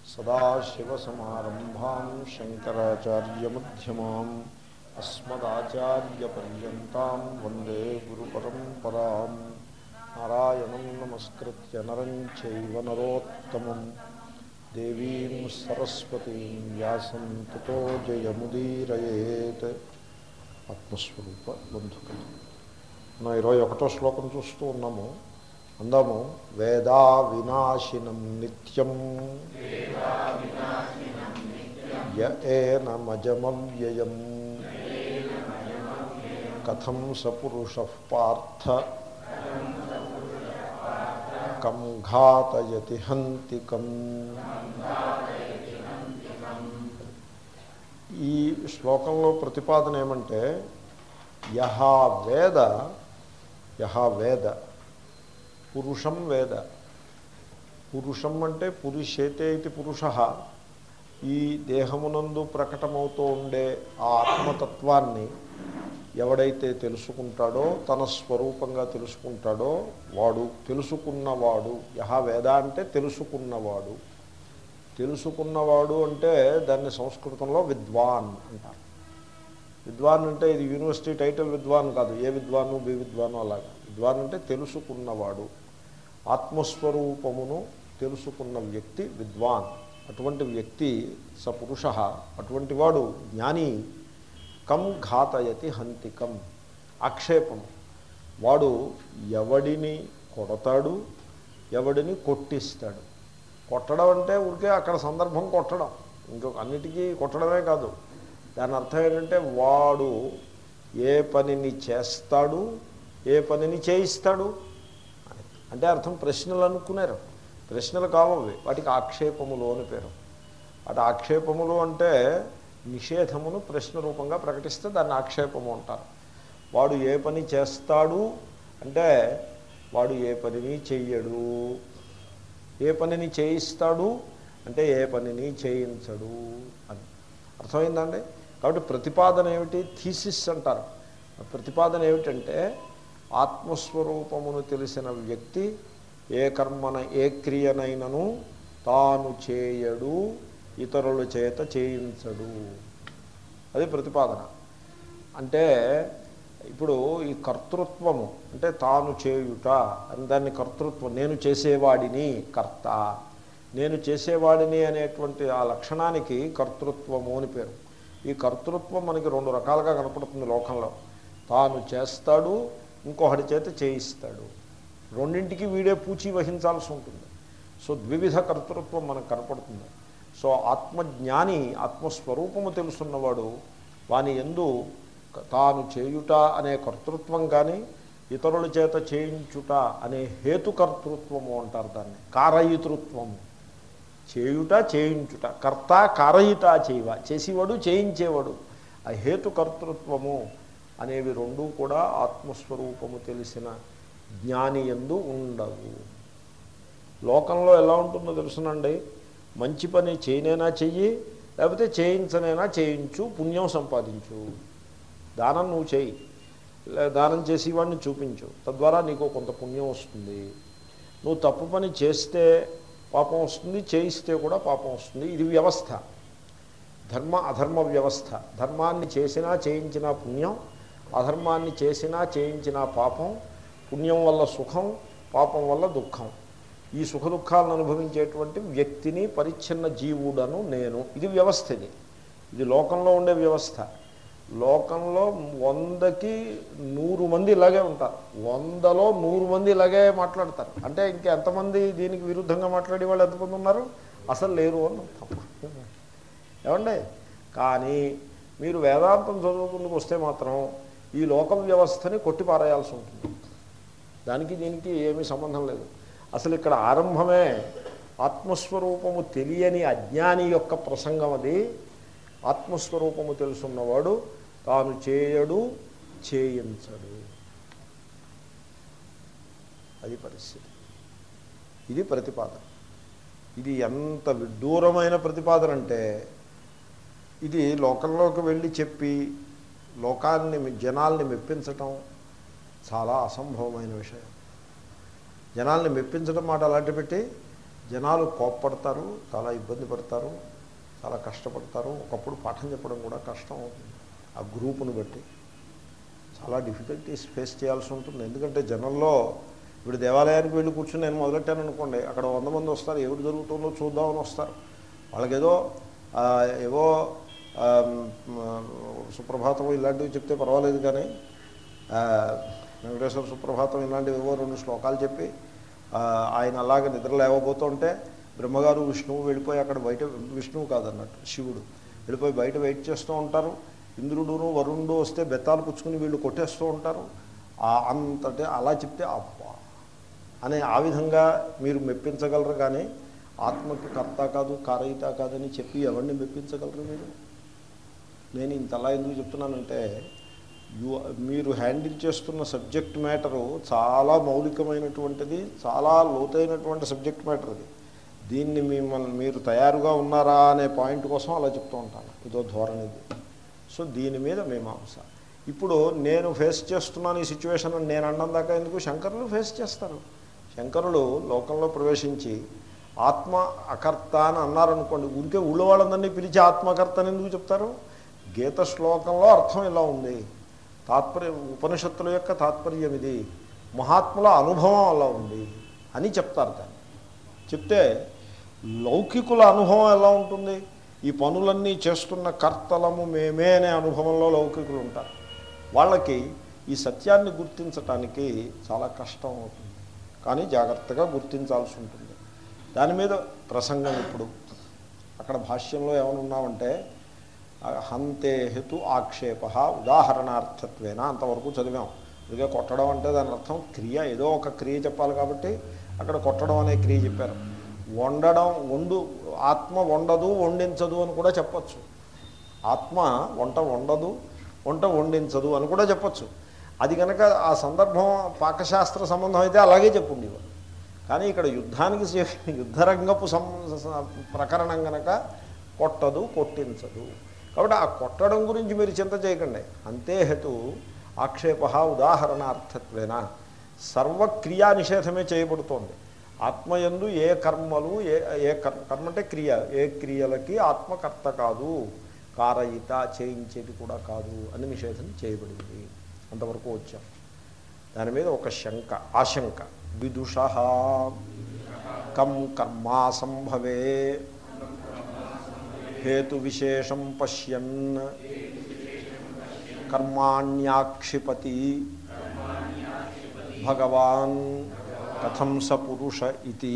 సదాశివసమారంభాం శంకరాచార్యమ్యమాం అస్మదాచార్యపర్యంతం వందే గురుపరంపరాం నారాయణం నమస్కృత్య నరం చైవ నరోత్తమం దేవీం సరస్వతీం వ్యాసం తతో జయముదీరయేత్ ఆత్మస్వరూప బంధుకలు మనం ఇరవై ఒకటో శ్లోకం చూస్తూ ఉన్నాము అందాము వేదా వినాశినం నిత్యం య ఏనమజమవ్యయం కథం సపురుష పార్థ కం ఘాతయతి హంతికం ఈ శ్లోకంలో ప్రతిపాదన ఏమంటే యహా వేద యహా వేద పురుషం వేద పురుషం అంటే పురుషేతే ఇది పురుష ఈ దేహమునందు ప్రకటమవుతూ ఉండే ఆ ఆత్మతత్వాన్ని ఎవడైతే తెలుసుకుంటాడో తన స్వరూపంగా తెలుసుకుంటాడో వాడు తెలుసుకున్నవాడు యహ వేద అంటే తెలుసుకున్నవాడు తెలుసుకున్నవాడు అంటే దాన్ని సంస్కృతంలో విద్వాన్ అంటారు విద్వాన్ అంటే ఇది యూనివర్సిటీ టైటిల్ విద్వాన్ కాదు ఏ విద్వాను బి విద్వాను అలాగా విద్వాన్ అంటే తెలుసుకున్నవాడు ఆత్మస్వరూపమును తెలుసుకున్న వ్యక్తి విద్వాన్ అటువంటి వ్యక్తి స పురుష అటువంటి వాడు జ్ఞాని కం ఘాతయతి హంతికం ఆక్షేపం వాడు ఎవడిని కొడతాడు ఎవడిని కొట్టిస్తాడు కొట్టడం అంటే ఊరికే అక్కడ సందర్భం కొట్టడం ఇంకొక అన్నిటికీ కొట్టడమే కాదు దాని అర్థం ఏంటంటే వాడు ఏ పనిని చేస్తాడు ఏ పనిని చేయిస్తాడు అంటే అర్థం ప్రశ్నలు అనుకున్నారు ప్రశ్నలు కావవి వాటికి ఆక్షేపములు అని పేరు అటు ఆక్షేపములు అంటే నిషేధమును ప్రశ్న రూపంగా ప్రకటిస్తే దాన్ని ఆక్షేపము అంటారు వాడు ఏ పని చేస్తాడు అంటే వాడు ఏ పనిని చెయ్యడు ఏ పనిని చేయిస్తాడు అంటే ఏ పనిని చేయించడు అని అర్థమైందండి కాబట్టి ప్రతిపాదన ఏమిటి థీసిస్ అంటారు ప్రతిపాదన ఏమిటంటే ఆత్మస్వరూపమును తెలిసిన వ్యక్తి ఏ కర్మన ఏ క్రియనైనను తాను చేయడు ఇతరుల చేత చేయించడు అది ప్రతిపాదన అంటే ఇప్పుడు ఈ కర్తృత్వము అంటే తాను చేయుట అని దాన్ని కర్తృత్వం నేను చేసేవాడిని కర్త నేను చేసేవాడిని అనేటువంటి ఆ లక్షణానికి కర్తృత్వము అని పేరు ఈ కర్తృత్వం మనకి రెండు రకాలుగా కనపడుతుంది లోకంలో తాను చేస్తాడు ఇంకొకటి చేత చేయిస్తాడు రెండింటికి వీడే పూచి వహించాల్సి ఉంటుంది సో ద్వివిధ కర్తృత్వం మనకు కనపడుతుంది సో ఆత్మజ్ఞాని ఆత్మస్వరూపము తెలుసున్నవాడు వాని ఎందు తాను చేయుట అనే కర్తృత్వం కానీ ఇతరుల చేత చేయించుట అనే హేతుకర్తృత్వము అంటారు దాన్ని కారయితృత్వము చేయుట చేయించుట కర్త కారయిత చేయవ చేసేవాడు చేయించేవాడు ఆ హేతుకర్తృత్వము అనేవి రెండూ కూడా ఆత్మస్వరూపము తెలిసిన జ్ఞాని ఎందు ఉండవు లోకంలో ఎలా ఉంటుందో తెలుసునండి మంచి పని చేయనైనా చెయ్యి లేకపోతే చేయించనైనా చేయించు పుణ్యం సంపాదించు దానం నువ్వు చేయి దానం చేసేవాడిని చూపించు తద్వారా నీకు కొంత పుణ్యం వస్తుంది నువ్వు తప్పు పని చేస్తే పాపం వస్తుంది చేయిస్తే కూడా పాపం వస్తుంది ఇది వ్యవస్థ ధర్మ అధర్మ వ్యవస్థ ధర్మాన్ని చేసినా చేయించినా పుణ్యం అధర్మాన్ని చేసినా చేయించినా పాపం పుణ్యం వల్ల సుఖం పాపం వల్ల దుఃఖం ఈ సుఖ దుఃఖాలను అనుభవించేటువంటి వ్యక్తిని పరిచ్ఛిన్న జీవుడను నేను ఇది వ్యవస్థ ఇది ఇది లోకంలో ఉండే వ్యవస్థ లోకంలో వందకి నూరు మంది ఇలాగే ఉంటారు వందలో నూరు మంది ఇలాగే మాట్లాడతారు అంటే ఇంకా ఎంతమంది దీనికి విరుద్ధంగా మాట్లాడే వాళ్ళు ఎంతమంది ఉన్నారు అసలు లేరు అని అర్థం ఏమండి కానీ మీరు వేదాంతం చదువుకుందుకు వస్తే మాత్రం ఈ లోక వ్యవస్థని కొట్టిపారేయాల్సి ఉంటుంది దానికి దీనికి ఏమీ సంబంధం లేదు అసలు ఇక్కడ ఆరంభమే ఆత్మస్వరూపము తెలియని అజ్ఞాని యొక్క ప్రసంగం అది ఆత్మస్వరూపము తెలుసున్నవాడు తాను చేయడు చేయించడు అది పరిస్థితి ఇది ప్రతిపాదన ఇది ఎంత విడ్డూరమైన ప్రతిపాదన అంటే ఇది లోకంలోకి వెళ్ళి చెప్పి లోకాన్ని జనాల్ని మెప్పించటం చాలా అసంభవమైన విషయం జనాల్ని మెప్పించడం మాట అలాంటి పెట్టి జనాలు కోప్పడతారు చాలా ఇబ్బంది పడతారు చాలా కష్టపడతారు ఒకప్పుడు పాఠం చెప్పడం కూడా కష్టం అవుతుంది ఆ గ్రూపును బట్టి చాలా డిఫికల్టీస్ ఫేస్ చేయాల్సి ఉంటుంది ఎందుకంటే జనంలో ఇప్పుడు దేవాలయానికి వెళ్ళి కూర్చుని నేను మొదలెట్టాను అనుకోండి అక్కడ వంద మంది వస్తారు ఏమిటి జరుగుతుందో చూద్దామని వస్తారు వాళ్ళకేదో ఆ, ఏవో ఆ, మ్, సుప్రభాతం ఇలాంటివి చెప్తే పర్వాలేదు కానీ ఆ, వెంకటేశ్వర సుప్రభాతం ఇలాంటివి ఏవో రెండు శ్లోకాలు చెప్పి ఆ, ఆయన అలాగ నిద్ర లేవబోతుంటే బ్రహ్మగారు విష్ణువు వెళ్ళిపోయి అక్కడ బయట విష్ణువు కాదన్నట్టు శివుడు వెళ్ళిపోయి బయట వెయిట్ చేస్తూ ఉంటారు ఇంద్రుడును వరుణుడు వస్తే బెత్తాలు పుచ్చుకుని వీళ్ళు కొట్టేస్తూ ఉంటారు ఆ అంతటే అలా చెప్తే అబ్బా అనే ఆ విధంగా మీరు మెప్పించగలరు కానీ ఆత్మకి కర్త కాదు కారయిత కాదని చెప్పి ఎవరిని మెప్పించగలరు మీరు నేను ఇంతలా ఎందుకు చెప్తున్నానంటే యు మీరు హ్యాండిల్ చేస్తున్న సబ్జెక్ట్ మ్యాటరు చాలా మౌలికమైనటువంటిది చాలా లోతైనటువంటి సబ్జెక్ట్ మ్యాటర్ అది దీన్ని మిమ్మల్ని మీరు తయారుగా ఉన్నారా అనే పాయింట్ కోసం అలా చెప్తూ ఉంటాను ఇదో ధోరణిది సో దీని మీద మీమాంస ఇప్పుడు నేను ఫేస్ చేస్తున్నాను ఈ సిచ్యువేషన్ అని నేను అన్నం దాకా ఎందుకు శంకరులు ఫేస్ చేస్తారు శంకరులు లోకంలో ప్రవేశించి ఆత్మ అకర్త అని అన్నారనుకోండి ఊరికే ఊళ్ళో వాళ్ళందరినీ పిలిచి ఆత్మకర్త అని ఎందుకు చెప్తారు గీత శ్లోకంలో అర్థం ఇలా ఉంది తాత్పర్య ఉపనిషత్తుల యొక్క తాత్పర్యం ఇది మహాత్ముల అనుభవం అలా ఉంది అని చెప్తారు దాన్ని చెప్తే లౌకికుల అనుభవం ఎలా ఉంటుంది ఈ పనులన్నీ చేస్తున్న కర్తలము మేమే అనే అనుభవంలో లౌకికులు ఉంటారు వాళ్ళకి ఈ సత్యాన్ని గుర్తించటానికి చాలా కష్టం అవుతుంది కానీ జాగ్రత్తగా గుర్తించాల్సి ఉంటుంది దాని మీద ప్రసంగం ఇప్పుడు అక్కడ భాష్యంలో ఏమనున్నామంటే హంతే హేతు ఆక్షేప ఉదాహరణార్థత్వేన అంతవరకు చదివాం ఇదిగా కొట్టడం అంటే దాని అర్థం క్రియ ఏదో ఒక క్రియ చెప్పాలి కాబట్టి అక్కడ కొట్టడం అనే క్రియ చెప్పారు వండడం వండు ఆత్మ వండదు వండించదు అని కూడా చెప్పచ్చు ఆత్మ వంట వండదు వంట వండించదు అని కూడా చెప్పచ్చు అది కనుక ఆ సందర్భం పాకశాస్త్ర సంబంధం అయితే అలాగే చెప్పుండేవారు కానీ ఇక్కడ యుద్ధానికి చే- యుద్ధరంగపు సం ప్రకరణం కనుక కొట్టదు కొట్టించదు కాబట్టి ఆ కొట్టడం గురించి మీరు చింత చేయకండి అంతే హేతు ఆక్షేప ఉదాహరణార్థత్వేన సర్వక్రియా నిషేధమే చేయబడుతోంది ఆత్మయందు ఏ కర్మలు ఏ ఏ కర్- కర్మ అంటే క్రియ ఏ క్రియలకి ఆత్మకర్త కాదు కారయిత చేయించేది కూడా కాదు అని నిషేధం చేయబడింది అంతవరకు వచ్చాం దాని మీద ఒక శంక ఆశంక విదుష కం కర్మా సంభవే హేతు విశేషం పశ్యన్ కర్మాణ్యాక్షిపతి భగవాన్ కథం స పురుష ఇది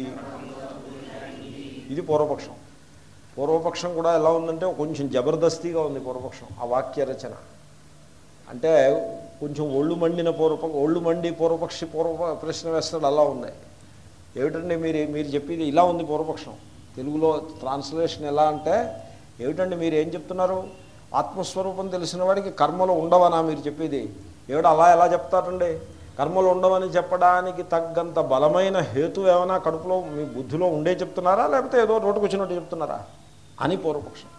ఇది పూర్వపక్షం పూర్వపక్షం కూడా ఎలా ఉందంటే కొంచెం జబర్దస్తిగా ఉంది పూర్వపక్షం ఆ వాక్య రచన అంటే కొంచెం ఒళ్ళు మండిన పూర్వప ఒళ్ళు మండి పూర్వపక్షి పూర్వ ప్రశ్న వేస్తాడు అలా ఉంది ఏమిటండి మీరు మీరు చెప్పేది ఇలా ఉంది పూర్వపక్షం తెలుగులో ట్రాన్స్లేషన్ ఎలా అంటే ఏమిటండి మీరు ఏం చెప్తున్నారు ఆత్మస్వరూపం తెలిసిన వాడికి కర్మలు ఉండవనా మీరు చెప్పేది ఏమిటి అలా ఎలా చెప్తారండి కర్మలు ఉండవని చెప్పడానికి తగ్గంత బలమైన హేతు ఏమైనా కడుపులో మీ బుద్ధిలో ఉండే చెప్తున్నారా లేకపోతే ఏదో రోడ్డుకు వచ్చినట్టు చెప్తున్నారా అని పూర్వపక్షం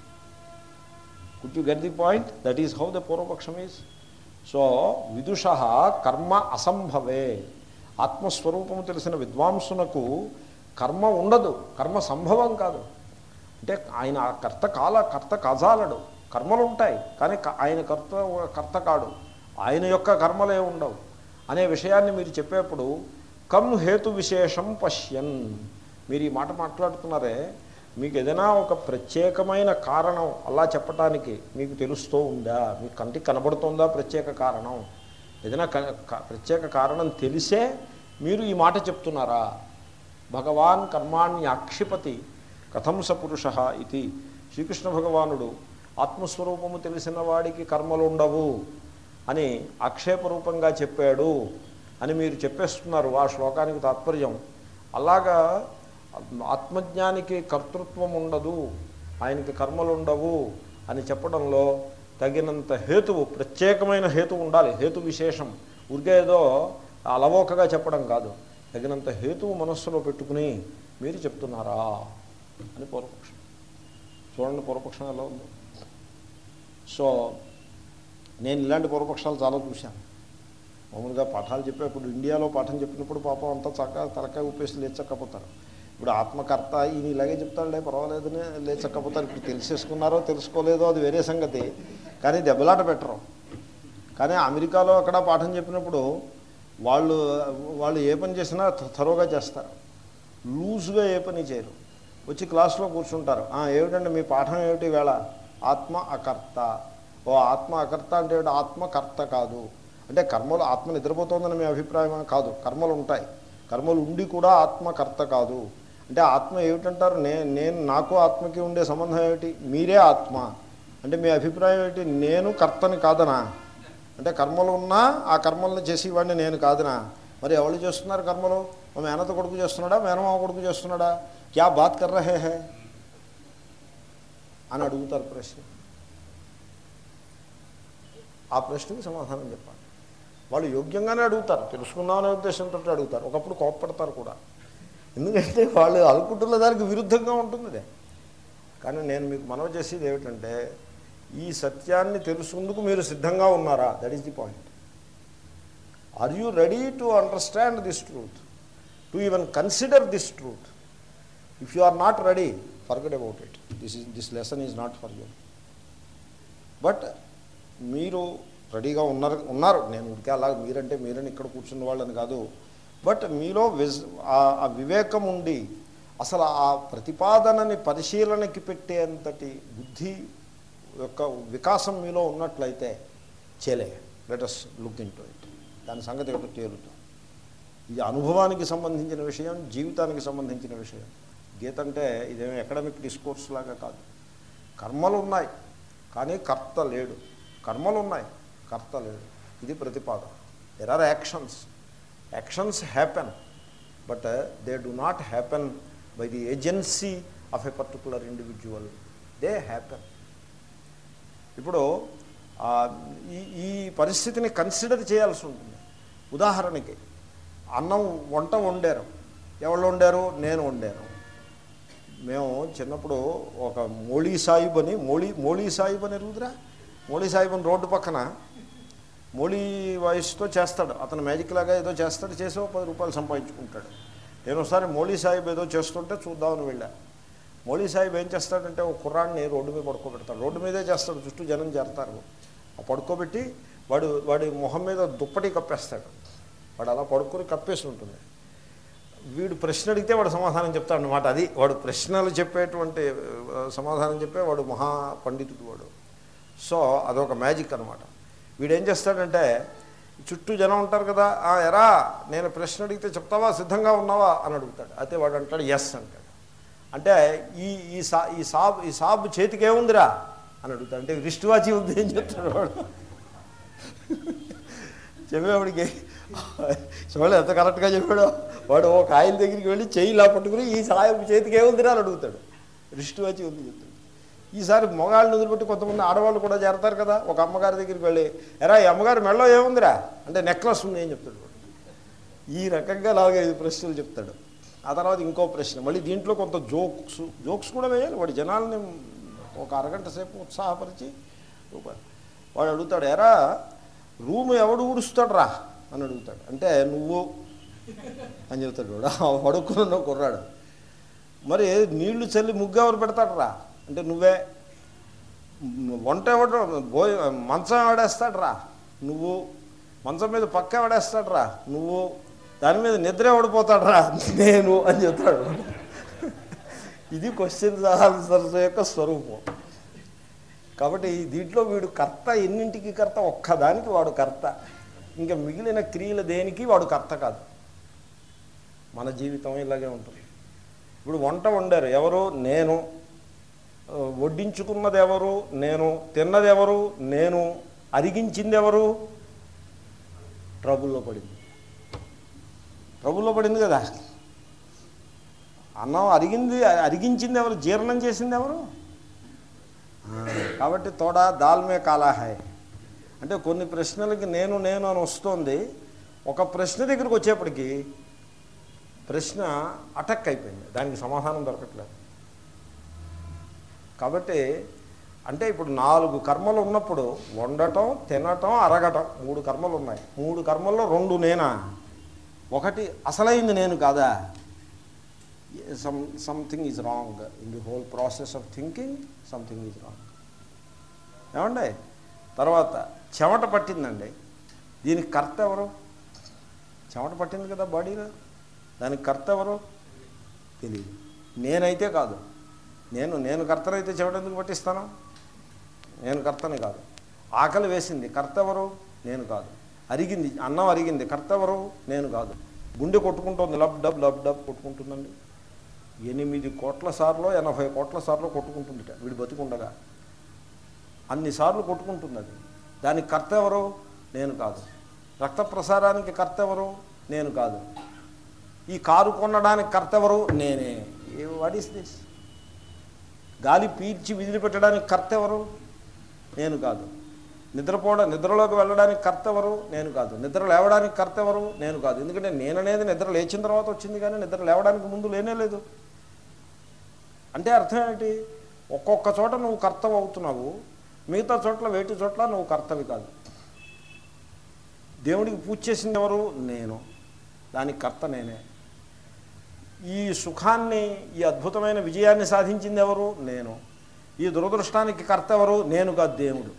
could you get the point that is how the పూర్వపక్షం ఈజ్ సో విదుష కర్మ అసంభవే ఆత్మస్వరూపము తెలిసిన విద్వాంసునకు కర్మ ఉండదు కర్మ సంభవం కాదు అంటే ఆయన ఆ కర్త కాల కర్త కజాలడు కర్మలు ఉంటాయి కానీ క- ఆయన కర్త కర్త కాడు ఆయన యొక్క కర్మలే ఉండవు అనే విషయాన్ని మీరు చెప్పేప్పుడు కమ్ హేతు విశేషం పశ్యన్ మీరు ఈ మాట మాట్లాడుతున్నారే మీకు ఏదైనా ఒక ప్రత్యేకమైన కారణం అలా చెప్పటానికి మీకు తెలుస్తూ ఉందా మీకు కంటికి కనబడుతుందా ప్రత్యేక కారణం ఏదైనా క- క- ప్రత్యేక కారణం తెలిసే మీరు ఈ మాట చెప్తున్నారా భగవాన్ కర్మాణ్యాక్షిపతి కథం స పురుష ఇది శ్రీకృష్ణ భగవానుడు ఆత్మస్వరూపము తెలిసిన వాడికి కర్మలు ఉండవు అని ఆక్షేపరూపంగా చెప్పాడు అని మీరు చెప్పేస్తున్నారు ఆ శ్లోకానికి తాత్పర్యం అలాగా ఆత్మజ్ఞానికి కర్తృత్వం ఉండదు ఆయనకి కర్మలు ఉండవు అని చెప్పడంలో తగినంత హేతువు ప్రత్యేకమైన హేతు ఉండాలి హేతు విశేషం ఊరికే ఏదో అలవోకగా చెప్పడం కాదు తగినంత హేతువు మనస్సులో పెట్టుకుని మీరు చెప్తున్నారా అని పూర్వపక్షం చూడండి పూర్వపక్షం ఎలా ఉంది సో నేను ఇలాంటి పూర్వపక్షాలు చాలా చూశాను మామూలుగా పాఠాలు చెప్పేప్పుడు ఇండియాలో పాఠం చెప్పినప్పుడు పాపం అంతా చక్కగా తలకాయ ఉపేసి లేచక్కపోతారు ఇప్పుడు ఆత్మకర్త ఈయన ఇలాగే చెప్తాడులే పర్వాలేదని లేచకపోతారు ఇప్పుడు తెలిసేసుకున్నారో తెలుసుకోలేదో అది వేరే సంగతి కానీ దెబ్బలాట పెట్టరు కానీ అమెరికాలో అక్కడ పాఠం చెప్పినప్పుడు వాళ్ళు వాళ్ళు ఏ పని చేసినా త- త్వరగా చేస్తారు లూజ్గా ఏ పని చేయరు వచ్చి క్లాస్లో కూర్చుంటారు "ఆ, ఏమిటండి మీ పాఠం ఏమిటి వేళ ఆత్మ అకర్త ఓ ఆత్మ అకర్త అంటే ఏమిటి? ఆత్మ కర్త కాదు అంటే కర్మలు ఆత్మ నిద్రపోతోందని మీ అభిప్రాయం కాదు కర్మలు ఉంటాయి కర్మలు ఉండి కూడా ఆత్మ కర్త కాదు అంటే ఆత్మ ఏమిటంటారు నే నేను నాకు ఆత్మకి ఉండే సంబంధం ఏమిటి మీరే ఆత్మ అంటే మీ అభిప్రాయం ఏమిటి నేను కర్తని కాదనా అంటే కర్మలు ఉన్నా ఆ కర్మలను చేసేవాడిని నేను కాదునా మరి ఎవరు చేస్తున్నారు కర్మలు మా మేనత కొడుకు చేస్తున్నాడా మేనమామ కొడుకు చేస్తున్నాడా క్యా బాత్ కర్ రహే హే అని అడుగుతారు ప్రశ్న ఆ ప్రశ్నకి సమాధానం చెప్పాలి వాళ్ళు యోగ్యంగానే అడుగుతారు తెలుసుకుందామనే ఉద్దేశంతో అడుగుతారు ఒకప్పుడు కోప్పడతారు కూడా ఎందుకంటే వాళ్ళు అనుకుంటున్న దానికి విరుద్ధంగా ఉంటుంది ఇది. కానీ నేను మీకు మనవి చేసేది ఏమిటంటే ఈ సత్యాన్ని తెలుసుకుందుకు మీరు సిద్ధంగా ఉన్నారా that is the point are you ready to understand this truth to even consider this truth if you are not ready forget about it this is this lesson is not for you but మీరు రెడీగా ఉన్నారు ఉన్నారు నేను ఉడికే అలా మీరంటే మీరని ఇక్కడ కూర్చున్న వాళ్ళని కాదు బట్ మీలో విజ్ ఆ- ఆ వివేకం ఉండి అసలు ఆ ప్రతిపాదనని పరిశీలనకి పెట్టేంతటి బుద్ధి యొక్క వికాసం మీలో ఉన్నట్లయితే చేలే let us look into it దాని సంగతి ఏమిటో తేలుతాం ఇది అనుభవానికి సంబంధించిన విషయం జీవితానికి సంబంధించిన విషయం గీత అంటే ఇదేమో ఎకడమిక్ డిస్కోర్స్ లాగా కాదు కర్మలు ఉన్నాయి కానీ కర్త లేడు కర్మలు ఉన్నాయి కర్త లేడు ఇది ప్రతిపాదన there are actions actions happen but they do not happen by the agency of a particular individual they happen ఇప్పుడు ఆ, ఈ ఈ పరిస్థితిని కన్సిడర్ చేయాల్సి ఉంటుంది ఉదాహరణకి అన్నం వంట వండారు ఎవరు వండారు నేను వండాను మేము చిన్నప్పుడు ఒక మోళీ సాహిబ్ అని మోళీ మోళీ సాహిబ్ అని ఎరుగుదురా మోళీ సాహిబ్ అని రోడ్డు పక్కన మోళీ వయసుతో చేస్తాడు అతను మ్యాజిక్ లాగా ఏదో చేస్తాడు చేసి ఓ పది రూపాయలు సంపాదించుకుంటాడు నేను ఒకసారి మోళీ సాహిబ్ ఏదో చేస్తుంటే చూద్దామని వెళ్ళా మోళీ సాహిబ్ ఏం చేస్తాడంటే ఒక కుర్రాడిని రోడ్డు మీద పడుకోబెడతాడు రోడ్డు మీదే చేస్తాడు చుట్టూ జనం చేరతారు ఆ పడుకోబెట్టి వాడు వాడి మొహం మీద దుప్పటి కప్పేస్తాడు వాడు అలా పడుకొని కప్పేసి ఉంటుంది వీడు ప్రశ్న అడిగితే వాడు సమాధానం చెప్తాడు అనమాట అది వాడు ప్రశ్నలు చెప్పేటువంటి ఆ, సమాధానం చెప్పే వాడు మహా పండితుడు వాడు సో అదొక మ్యాజిక్ అనమాట వీడు ఏం చేస్తాడంటే చుట్టూ జనం ఉంటారు కదా "ఆ, ఎరా నేను ప్రశ్న అడిగితే చెప్తావా సిద్ధంగా ఉన్నావా అని అడుగుతాడు అయితే వాడు అంటాడు ఎస్ అంటాడు అంటే ఈ ఈ సా ఈ సాబ్ ఈ సాబ్ చేతికి ఏముందిరా అని అడుగుతాడు అంటే రిస్ట్ వాచి ఉంది అని చెప్తాడు వాడు చెప్పేవాడికి చూడలే ఎంత కరెక్ట్గా చెప్పాడు వాడు ఒక ఆయన దగ్గరికి వెళ్ళి చెయ్యి ఇలా పట్టుకుని ఈ సాయం చేతికి ఏముందిరా అని అడుగుతాడు రిస్ట్ వచ్చి ఉంది చెప్తాడు ఈసారి మొగాళ్ళని వదిలిపెట్టి కొంతమంది ఆడవాళ్ళు కూడా చేరతారు కదా ఒక అమ్మగారి దగ్గరికి వెళ్ళి ఎరా ఈ అమ్మగారి మెడలో ఏముందిరా అంటే నెక్లెస్ ఉంది అని చెప్తాడు వాడు ఈ రకంగా నాలుగైదు ప్రశ్నలు చెప్తాడు ఆ తర్వాత ఇంకో ప్రశ్న మళ్ళీ దీంట్లో కొంత జోక్స్ జోక్స్ కూడా వేయాలి వాడి జనాల్ని ఒక అరగంట సేపు ఉత్సాహపరిచి రూపాయలు వాడు అడుగుతాడు ఎరా రూమ్ ఎవడు ఊడుస్తాడు రా అని అడుగుతాడు అంటే నువ్వు అని చెప్తాడు వాడు పడుకున్న కుర్రాడు మరి నీళ్లు చల్లి ముగ్గు ఎవరు పెడతాడు రా అంటే నువ్వే వంట ఎవడు భో మంచం ఎవడేస్తాడు రా నువ్వు మంచం మీద పక్క ఎవడేస్తాడు రా నువ్వు దాని మీద నిద్ర ఎవడిపోతాడు రా నేను అని చెప్తాడు ఇది క్వశ్చన్స్ ఆన్సర్స్ యొక్క స్వరూపం కాబట్టి ఈ దీంట్లో వీడు కర్త ఎన్నింటికి కర్త ఒక్కదానికి వాడు కర్త ఇంకా మిగిలిన క్రియలు దేనికి వాడు కర్త కాదు మన జీవితం ఇలాగే ఉంటుంది ఇప్పుడు వంట వండారు ఎవరు నేను ఆ, వడ్డించుకున్నది ఎవరు నేను తిన్నది ఎవరు నేను అరిగించింది ఎవరు ట్రబుల్లో పడింది ట్రబుల్లో పడింది కదా అన్నం అరిగింది అరిగించింది ఎవరు జీర్ణం చేసింది ఎవరు ఆ, కాబట్టి తోడా దాల్మే కాలా హై అంటే కొన్ని ప్రశ్నలకి నేను నేను అని వస్తుంది ఒక ప్రశ్న దగ్గరికి వచ్చేప్పటికి ప్రశ్న అటక్ అయిపోయింది దానికి సమాధానం దొరకట్లేదు కాబట్టి అంటే ఇప్పుడు నాలుగు కర్మలు ఉన్నప్పుడు వండటం తినటం అరగటం మూడు కర్మలు ఉన్నాయి మూడు కర్మల్లో రెండు నేనా ఒకటి అసలైంది నేను కాదా some something is wrong in the whole process of thinking something is wrong ఏమండి తర్వాత చెమట పట్టిందండి దీనికి కర్త ఎవరు చెమట పట్టింది కదా బాడీలో దానికి కర్త ఎవరు తెలియదు నేనైతే కాదు నేను నేను కర్తనైతే చెమట ఎందుకు పట్టిస్తాను నేను కర్తని కాదు ఆకలి వేసింది కర్త ఎవరు నేను కాదు అరిగింది అన్నం అరిగింది కర్త ఎవరు నేను కాదు గుండె కొట్టుకుంటుంది లబ్ డబ్ లబ్ డబ్ కొట్టుకుంటుందండి ఎనిమిది కోట్ల సార్లు ఎనభై కోట్ల సార్లు కొట్టుకుంటుందిట వీడు బతికుండగా అన్నిసార్లు కొట్టుకుంటుంది అది దానికి కర్త ఎవరు నేను కాదు రక్త ప్రసారానికి కర్త ఎవరు నేను కాదు ఈ కారు కొనడానికి కర్త ఎవరు నేనే వాట్ ఈస్ దిస్ గాలి పీల్చి విదిలి పెట్టడానికి కర్త ఎవరు నేను కాదు నిద్రపోవడం నిద్రలోకి వెళ్ళడానికి కర్త ఎవరు నేను కాదు నిద్ర లేవడానికి కర్త ఎవరు నేను కాదు ఎందుకంటే నేననేది నిద్ర లేచిన తర్వాత వచ్చింది కానీ నిద్ర లేవడానికి ముందు లేనే లేదు అంటే అర్థం ఏంటి ఒక్కొక్క చోట నువ్వు కర్తవ అవుతున్నావు మిగతా చోట్ల వేటి చోట్ల నువ్వు కర్తవి కాదు దేవుడికి పూజ చేసింది ఎవరు నేను దానికి కర్త నేనే ఈ సుఖాన్ని ఈ అద్భుతమైన విజయాన్ని సాధించింది ఎవరు నేను ఈ దురదృష్టానికి కర్త ఎవరు నేను కాదు దేవుడు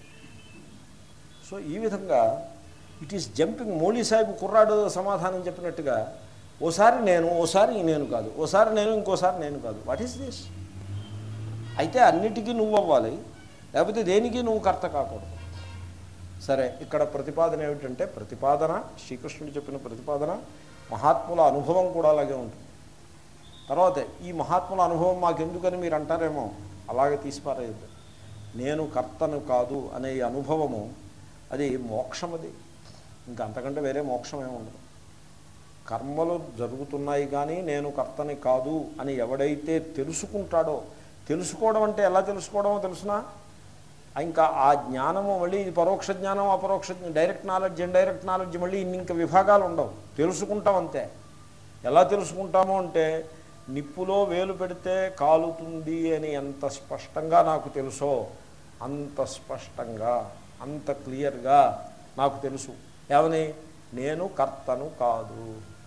సో ఈ విధంగా it is jumping Mouli Sahib కుర్రాడు సమాధానం చెప్పినట్టుగా ఓసారి నేను ఓసారి నేను కాదు ఓసారి నేను ఇంకోసారి నేను కాదు వాట్ ఈస్ దిస్ అయితే అన్నిటికీ నువ్వు అవ్వాలి లేకపోతే దేనికి నువ్వు కర్త కాకూడదు సరే ఇక్కడ ప్రతిపాదన ఏమిటంటే ప్రతిపాదన శ్రీకృష్ణుడు చెప్పిన ప్రతిపాదన మహాత్ముల అనుభవం కూడా అలాగే ఉంటుంది తర్వాత ఈ మహాత్ముల అనుభవం మాకెందుకని మీరు అంటారేమో అలాగే తీసిపారేయద్దు నేను కర్తను కాదు అనే ఈ అనుభవము అది మోక్షం అది ఇంకా అంతకంటే వేరే మోక్షం ఏమి ఉండదు కర్మలు జరుగుతున్నాయి కానీ నేను కర్తని కాదు అని ఎవడైతే తెలుసుకుంటాడో తెలుసుకోవడం అంటే ఎలా తెలుసుకోవడమో తెలుసునా ఇంకా ఆ జ్ఞానము మళ్ళీ ఇది పరోక్ష జ్ఞానం అపరోక్ష జ్ఞానం డైరెక్ట్ నాలెడ్జ్ ఇండైరెక్ట్ నాలెడ్జ్ మళ్ళీ ఇన్ని ఇంకా విభాగాలు ఉండవు తెలుసుకుంటాం అంతే ఎలా తెలుసుకుంటాము అంటే నిప్పులో వేలు పెడితే కాలుతుంది అని ఎంత స్పష్టంగా నాకు తెలుసో అంత స్పష్టంగా అంత క్లియర్గా నాకు తెలుసు ఏమని నేను కర్తను కాదు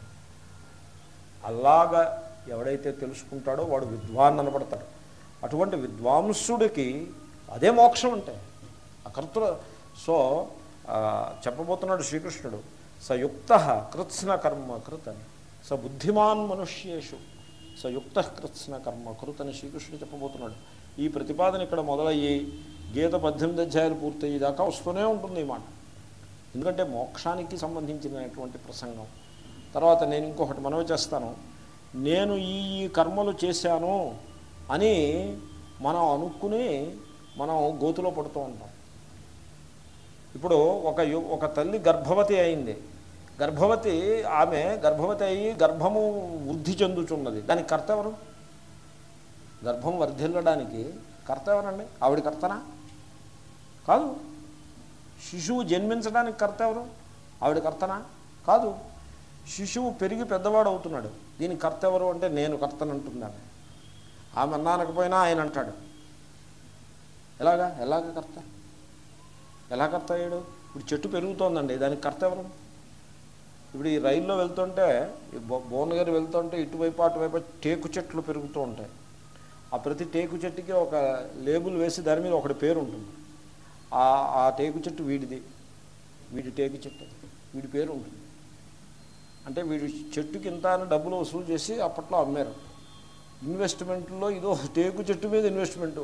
అలాగా ఎవడైతే తెలుసుకుంటాడో వాడు విద్వాన్ అనబడతాడు అటువంటి విద్వాంసుడికి అదే మోక్షం అంటే అకర్తృ సో ఆ, చెప్పబోతున్నాడు శ్రీకృష్ణుడు సయుక్త కృత్స్న కర్మ కృత్ అని స బుద్ధిమాన్ మనుష్యేషు సయుక్త కృత్స్న కర్మ కృత్ అని శ్రీకృష్ణుడు చెప్పబోతున్నాడు ఈ ప్రతిపాదన ఇక్కడ మొదలయ్యి గీత పద్దెనిమిది అధ్యాయాలు పూర్తయ్యేదాకా వస్తూనే ఉంటుంది ఈ మాట ఎందుకంటే మోక్షానికి సంబంధించినటువంటి ప్రసంగం తర్వాత నేను ఇంకొకటి మనవి చేస్తాను నేను ఈ ఈ కర్మలు చేశాను అని మనం అనుకుని మనం గోతులో పడుతూ ఉంటాం ఇప్పుడు ఒక యు ఒక తల్లి గర్భవతి అయింది గర్భవతి ఆమె గర్భవతి అయ్యి గర్భము వృద్ధి చెందుతున్నది దానికి కర్త ఎవరు గర్భం వర్ధిల్లడానికి కర్త ఎవరండి ఆవిడ కర్తనా కాదు శిశువు జన్మించడానికి కర్త ఎవరు ఆవిడ కర్తనా కాదు శిశువు పెరిగి పెద్దవాడు అవుతున్నాడు దీనికి కర్త ఎవరు అంటే నేను కర్తనంటున్నాను ఆమె అన్నా అనకపోయినా ఆయన అంటాడు ఎలాగా ఎలాగ కర్త ఎలా కర్త అయ్యాడు ఇప్పుడు చెట్టు పెరుగుతోందండి దానికి కర్త ఎవరు ఇప్పుడు ఈ రైల్లో వెళ్తుంటే ఈ భు- భువనగిరి వెళ్తుంటే ఇటువైపు అటువైపు టేకు చెట్లు పెరుగుతూ ఉంటాయి ఆ ప్రతి టేకు చెట్టుకి ఒక లేబుల్ వేసి దాని మీద ఒకటి పేరు ఉంటుంది ఆ ఆ టేకు చెట్టు వీడిది వీడి టేకు చెట్టు వీడి పేరు ఉంటుంది అంటే వీడి చెట్టుకి ఇంత అని డబ్బులు వసూలు చేసి అప్పట్లో అమ్మారు ఇన్వెస్ట్మెంట్లో ఇదో టేకు చెట్టు మీద ఇన్వెస్ట్మెంటు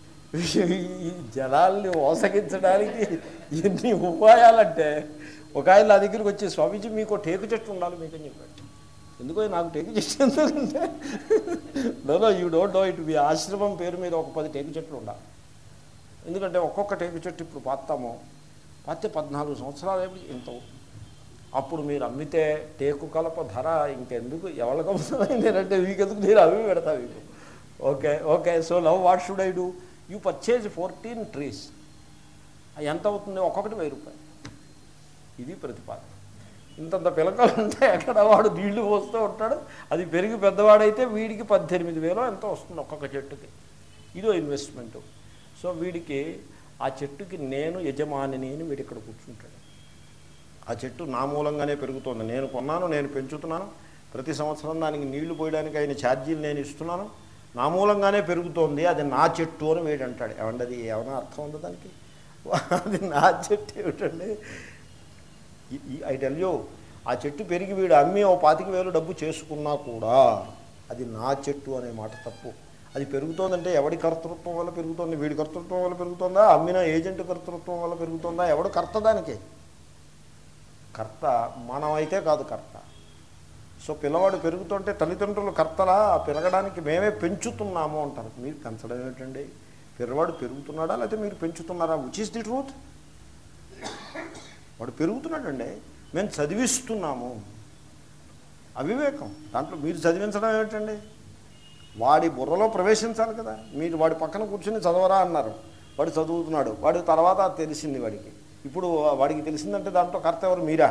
ఈ జనాల్ని మోసగించడానికి ఎన్ని ఉపాయాలంటే ఒక ఆయన నా దగ్గరికి వచ్చి స్వామీజీ మీకు టేకు చెట్టు ఉండాలి మీకు అని చెప్పాడు ఎందుకో నాకు టేకు చెట్టు ఎందుకంటే no you don't know it మీ ఆశ్రమం పేరు మీద ఒక పది టేకు చెట్లు ఉండాలి ఎందుకంటే ఒక్కొక్క టేకు చెట్టు ఇప్పుడు పాతాము పాతే పద్నాలుగు సంవత్సరాలు ఏమిటి ఇంత అవుతుంది. అప్పుడు మీరు అమ్మితే టేకు కలప ధర ఇంకెందుకు ఎవరికి అమ్ముతుంది నేనంటే మీకెందుకు నేను అవి పెడతా మీకు okay okay so love what should I do you purchase fourteen trees ఎంత అవుతుంది ఒక్కొక్కటి వెయ్యి రూపాయలు ఇది ప్రతిపాదన ఇంతంత పిలకలు ఉంటాయి అక్కడ వాడు నీళ్లు పోస్తూ ఉంటాడు అది పెరిగి పెద్దవాడైతే వీడికి పద్దెనిమిది వేలు ఎంత వస్తుంది ఒక్కొక్క చెట్టుకి ఇదో ఇన్వెస్ట్మెంటు సో వీడికి ఆ చెట్టుకి నేను యజమానిని అని వీడు ఇక్కడ కూర్చుంటాడు ఆ చెట్టు నా మూలంగానే పెరుగుతోంది నేను కొన్నాను నేను పెంచుతున్నాను ప్రతి సంవత్సరం దానికి నీళ్లు పోయడానికి అయిన ఛార్జీలు నేను ఇస్తున్నాను నా మూలంగానే పెరుగుతోంది అది నా చెట్టు అని వీడు అంటాడు ఏమండి అది ఏమైనా అర్థం ఉంది దానికి అది నా చెట్టు ఏమిటండి ఐ టెల్ యూ ఆ చెట్టు పెరిగి వీడు అమ్మి ఓ పాతిక వేలు డబ్బు చేసుకున్నా కూడా అది నా చెట్టు అనే మాట తప్పు అది పెరుగుతోందంటే ఎవడి కర్తృత్వం వల్ల పెరుగుతోంది వీడి కర్తృత్వం వల్ల పెరుగుతోందా అమ్మిన ఏజెంట్ కర్తృత్వం వల్ల పెరుగుతోందా ఎవడు కర్త దానికి కర్త మనమైతే కాదు కర్త సో పిల్లవాడు పెరుగుతుంటే తల్లిదండ్రులు కర్తలా పెరగడానికి మేమే పెంచుతున్నాము అంటారు మీరు పెంచడం ఏమిటండి పిల్లవాడు పెరుగుతున్నాడా లేకపోతే మీరు పెంచుతున్నారా విచ్ ఇస్ ది ట్రూత్ వాడు పెరుగుతున్నాడండి మేము చదివిస్తున్నాము అవివేకం దాంట్లో మీరు చదివించడం ఏమిటండి వాడి బుర్రలో ప్రవేశించాలి కదా మీరు వాడి పక్కన కూర్చొని చదవరా అన్నారు వాడు చదువుతున్నాడు వాడి తర్వాత తెలిసింది వాడికి ఇప్పుడు వాడికి తెలిసిందంటే దాంట్లో కర్త ఎవరు మీరా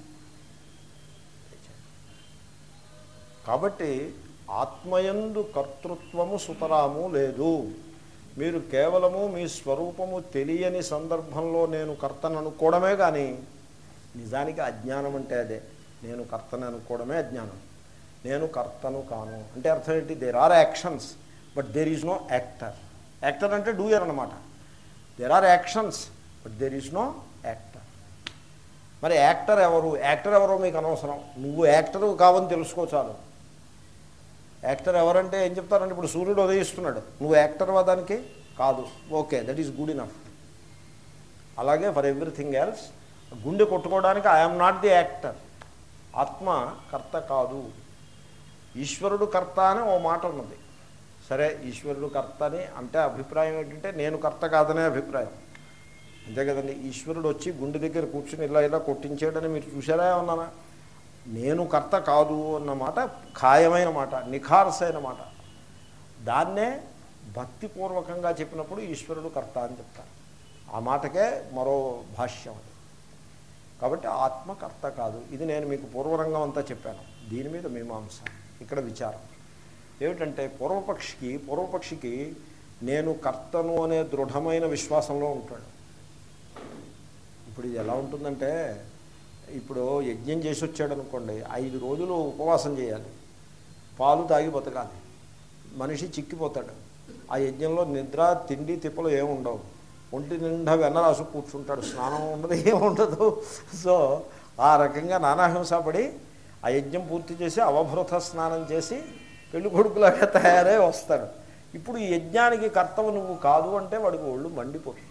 కాబట్టి ఆత్మయందు కర్తృత్వము సుతరాము లేదు మీరు కేవలము మీ స్వరూపము తెలియని సందర్భంలో నేను కర్తను అనుకోవడమే కానీ నిజానికి అజ్ఞానం అంటే అదే నేను కర్తను అనుకోవడమే అజ్ఞానం నేను కర్తను కాను అంటే అర్థం ఏంటి there are actions but there is no actor actor అంటే డూయర్ అనమాట there are actions but there is no actor మరి యాక్టర్ ఎవరు యాక్టర్ ఎవరో మీకు అనవసరం నువ్వు యాక్టర్ కావని తెలుసుకో చాలు యాక్టర్ ఎవరంటే ఏం చెప్తారంటే ఇప్పుడు సూర్యుడు ఉదయిస్తున్నాడు నువ్వు యాక్టర్ దానికి కాదు okay that is good enough అలాగే ఫర్ ఎవ్రీథింగ్ ఎల్స్ గుండె కొట్టుకోవడానికి ఐఎమ్ నాట్ ది యాక్టర్ ఆత్మ కర్త కాదు ఈశ్వరుడు కర్త అని ఓ మాట ఉన్నది సరే ఈశ్వరుడు కర్త అని అంటే అభిప్రాయం ఏంటంటే నేను కర్త కాదనే అభిప్రాయం అంతే కదండి ఈశ్వరుడు వచ్చి గుండె దగ్గర కూర్చుని ఇలా ఇలా కొట్టించాడని మీరు చూసారా ఏమన్నానా నేను కర్త కాదు అన్న మాట ఖాయమైన మాట నిఖారసైన మాట దాన్నే భక్తిపూర్వకంగా చెప్పినప్పుడు ఈశ్వరుడు కర్త అని చెప్తారు ఆ మాటకే మరో భాష్యం అది కాబట్టి ఆత్మ కర్త కాదు ఇది నేను మీకు పూర్వరంగం అంతా చెప్పాను దీని మీద మీమాంస ఇక్కడ విచారం ఏమిటంటే పూర్వపక్షికి పూర్వపక్షికి నేను కర్తను అనే దృఢమైన విశ్వాసంలో ఉంటాడు ఇప్పుడు ఇది ఎలా ఉంటుందంటే ఇప్పుడు యజ్ఞం చేసి వచ్చాడు అనుకోండి ఐదు రోజులు ఉపవాసం చేయాలి పాలు తాగి బతకాలి మనిషి చిక్కిపోతాడు ఆ యజ్ఞంలో నిద్ర తిండి తిప్పలు ఏముండవు ఒంటి నిండా వెన్న రాసు కూర్చుంటాడు స్నానం ఉండదు ఏముండదు సో ఆ రకంగా నానాహింసపడి ఆ యజ్ఞం పూర్తి చేసి అవభృత స్నానం చేసి పెళ్లి కొడుకులాగా తయారై వస్తాడు ఇప్పుడు ఈ యజ్ఞానికి కర్తవు నువ్వు కాదు అంటే వాడికి ఒళ్ళు మండిపోతుంది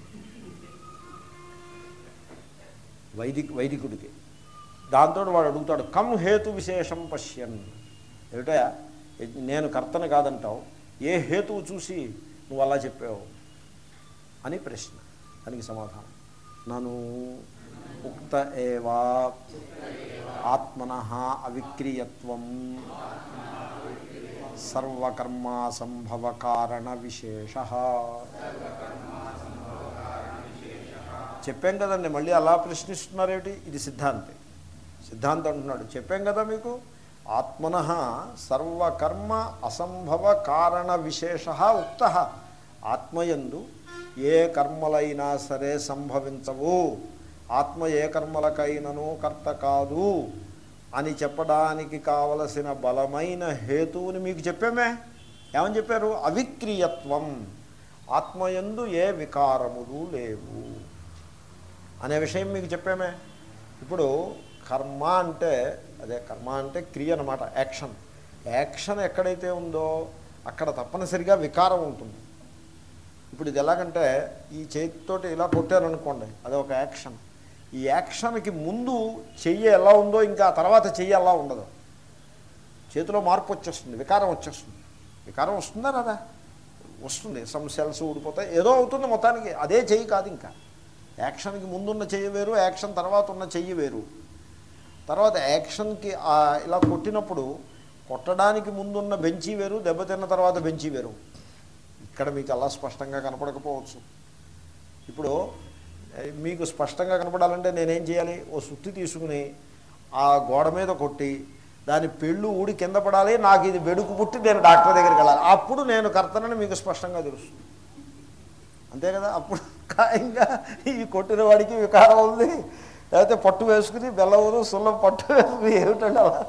వైదిక్ వైదికుడికి దాంతో వాడు అడుగుతాడు కమ్ హేతు విశేషం పశ్యన్ ఏమిటయా నేను కర్తను కాదంటావు ఏ హేతువు చూసి నువ్వు అలా చెప్పావు అని ప్రశ్న దానికి సమాధానం నను ఉక్త ఏవా ఆత్మన అవిక్రియత్వం సర్వకర్మా సంభవ కారణ విశేష చెప్పాం కదండి మళ్ళీ అలా ప్రశ్నిస్తున్నారేమిటి ఇది సిద్ధాంతి సిద్ధాంతం అంటున్నాడు చెప్పాం కదా మీకు ఆత్మన సర్వకర్మ అసంభవ కారణ విశేష ఉక్త ఆత్మయందు ఏ కర్మలైనా సరే సంభవించవు ఆత్మ ఏ కర్మలకైనను కర్త కాదు అని చెప్పడానికి కావలసిన బలమైన హేతువుని మీకు చెప్పామే ఏమని చెప్పారు అవిక్రియత్వం ఆత్మయందు ఏ వికారములు లేవు అనే విషయం మీకు చెప్పామే ఇప్పుడు కర్మ అంటే అదే కర్మ అంటే క్రియ అనమాట యాక్షన్ యాక్షన్ ఎక్కడైతే ఉందో అక్కడ తప్పనిసరిగా వికారం ఉంటుంది ఇప్పుడు ఇది ఎలాగంటే ఈ చేతితోటి ఇలా కొట్టారనుకోండి అది ఒక యాక్షన్ ఈ యాక్షన్కి ముందు చెయ్యి ఎలా ఉందో ఇంకా ఆ తర్వాత చెయ్యి అలా ఉండదు చేతిలో మార్పు వచ్చేస్తుంది వికారం వచ్చేస్తుంది వికారం వస్తుందా రాదా వస్తుంది సమ్ సెల్స్ ఊడిపోతాయి ఏదో అవుతుంది మొత్తానికి అదే చెయ్యి కాదు ఇంకా యాక్షన్కి ముందున్న చెయ్యి వేరు యాక్షన్ తర్వాత ఉన్న చెయ్యి వేరు తర్వాత యాక్షన్కి ఇలా కొట్టినప్పుడు కొట్టడానికి ముందున్న బెంచీ వేరు దెబ్బతిన్న తర్వాత బెంచీ వేరు ఇక్కడ మీకు అలా స్పష్టంగా కనపడకపోవచ్చు ఇప్పుడు మీకు స్పష్టంగా కనపడాలంటే నేనేం చేయాలి ఓ సుత్తి తీసుకుని ఆ గోడ మీద కొట్టి దాని పెళ్ళు ఊడి కింద పడాలి నాకు ఇది వెడుకు పుట్టి నేను డాక్టర్ దగ్గరికి వెళ్ళాలి అప్పుడు నేను కర్తనని మీకు స్పష్టంగా తెలుస్తుంది అంతే కదా అప్పుడు ఖాయంగా ఈ కొట్టిన వాడికి వికారం ఉంది లేకపోతే పట్టు వేసుకుని బెల్లవరు సుల్లం పట్టు వేసుకుని ఏమిటండి అలా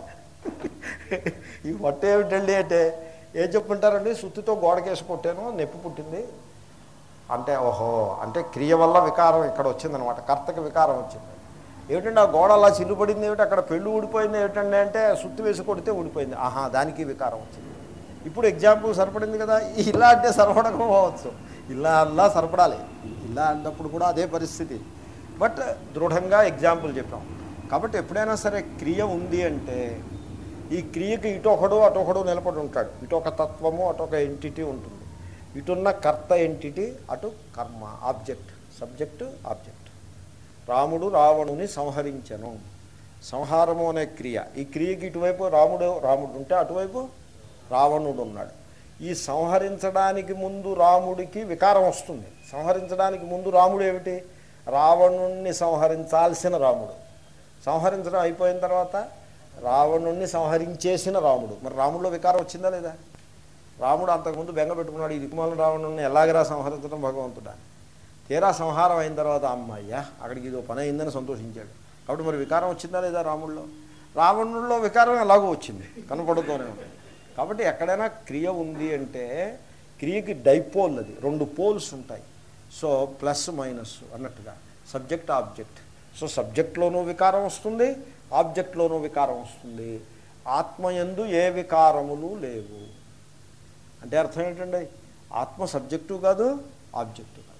ఈ పొట్ట ఏమిటండి అంటే ఏం చెప్పుంటారండి సుత్తితో గోడకేసి కొట్టాను నొప్పి పుట్టింది అంటే ఓహో అంటే క్రియ వల్ల వికారం ఇక్కడ వచ్చిందనమాట కర్తకి వికారం వచ్చింది ఏమిటంటే ఆ గోడ అలా చిల్లుపడింది ఏమిటి అక్కడ పెళ్ళు ఊడిపోయింది ఏమిటండి అంటే సుత్తి వేసి కొడితే ఊడిపోయింది ఆహా దానికి వికారం వచ్చింది ఇప్పుడు ఎగ్జాంపుల్ సరిపడింది కదా ఇలా అంటే సరిపడకపోవచ్చు ఇలా అలా సరిపడాలి ఇలా అన్నప్పుడు కూడా అదే పరిస్థితి బట్ దృఢంగా ఎగ్జాంపుల్ చెప్పాం కాబట్టి ఎప్పుడైనా సరే క్రియ ఉంది అంటే ఈ క్రియకి ఇటొకడు అటొకడు నిలబడి ఉంటాడు ఇటొక తత్వము అటొక ఎంటిటీ ఉంటుంది ఇటున్న కర్త ఎంటిటీ అటు కర్మ ఆబ్జెక్ట్ సబ్జెక్ట్ ఆబ్జెక్ట్ రాముడు రావణుని సంహరించను సంహారము అనే క్రియ ఈ క్రియకి ఇటువైపు రాముడు రాముడు ఉంటే అటువైపు రావణుడు ఉన్నాడు ఈ సంహరించడానికి ముందు రాముడికి వికారం వస్తుంది సంహరించడానికి ముందు రాముడు ఏమిటి రావణుణ్ణి సంహరించాల్సిన రాముడు సంహరించడం అయిపోయిన తర్వాత రావణుణ్ణి సంహరించేసిన రాముడు మరి రాముడిలో వికారం వచ్చిందా లేదా రాముడు అంతకుముందు బెంగ పెట్టుకున్నాడు ఈ దిక్కుమాల రావణుణ్ణి ఎలాగరా సంహరించడం భగవంతుడా తీరా సంహారం అయిన తర్వాత అమ్మయ్య అక్కడికి ఇది పని అయిందని సంతోషించాడు కాబట్టి మరి వికారం వచ్చిందా లేదా రాముడిలో రావణుల్లో వికారం ఎలాగో వచ్చింది కనపడుతూనే ఉంది కాబట్టి ఎక్కడైనా క్రియ ఉంది అంటే క్రియకి డైపోల్ అది రెండు పోల్స్ ఉంటాయి సో ప్లస్ మైనస్ అన్నట్టుగా సబ్జెక్ట్ ఆబ్జెక్ట్ సో సబ్జెక్ట్లోనూ వికారం వస్తుంది ఆబ్జెక్ట్లోనూ వికారం వస్తుంది ఆత్మయందు ఏ వికారములు లేవు అంటే అర్థం ఏంటండి ఆత్మ సబ్జెక్టు కాదు ఆబ్జెక్టు కాదు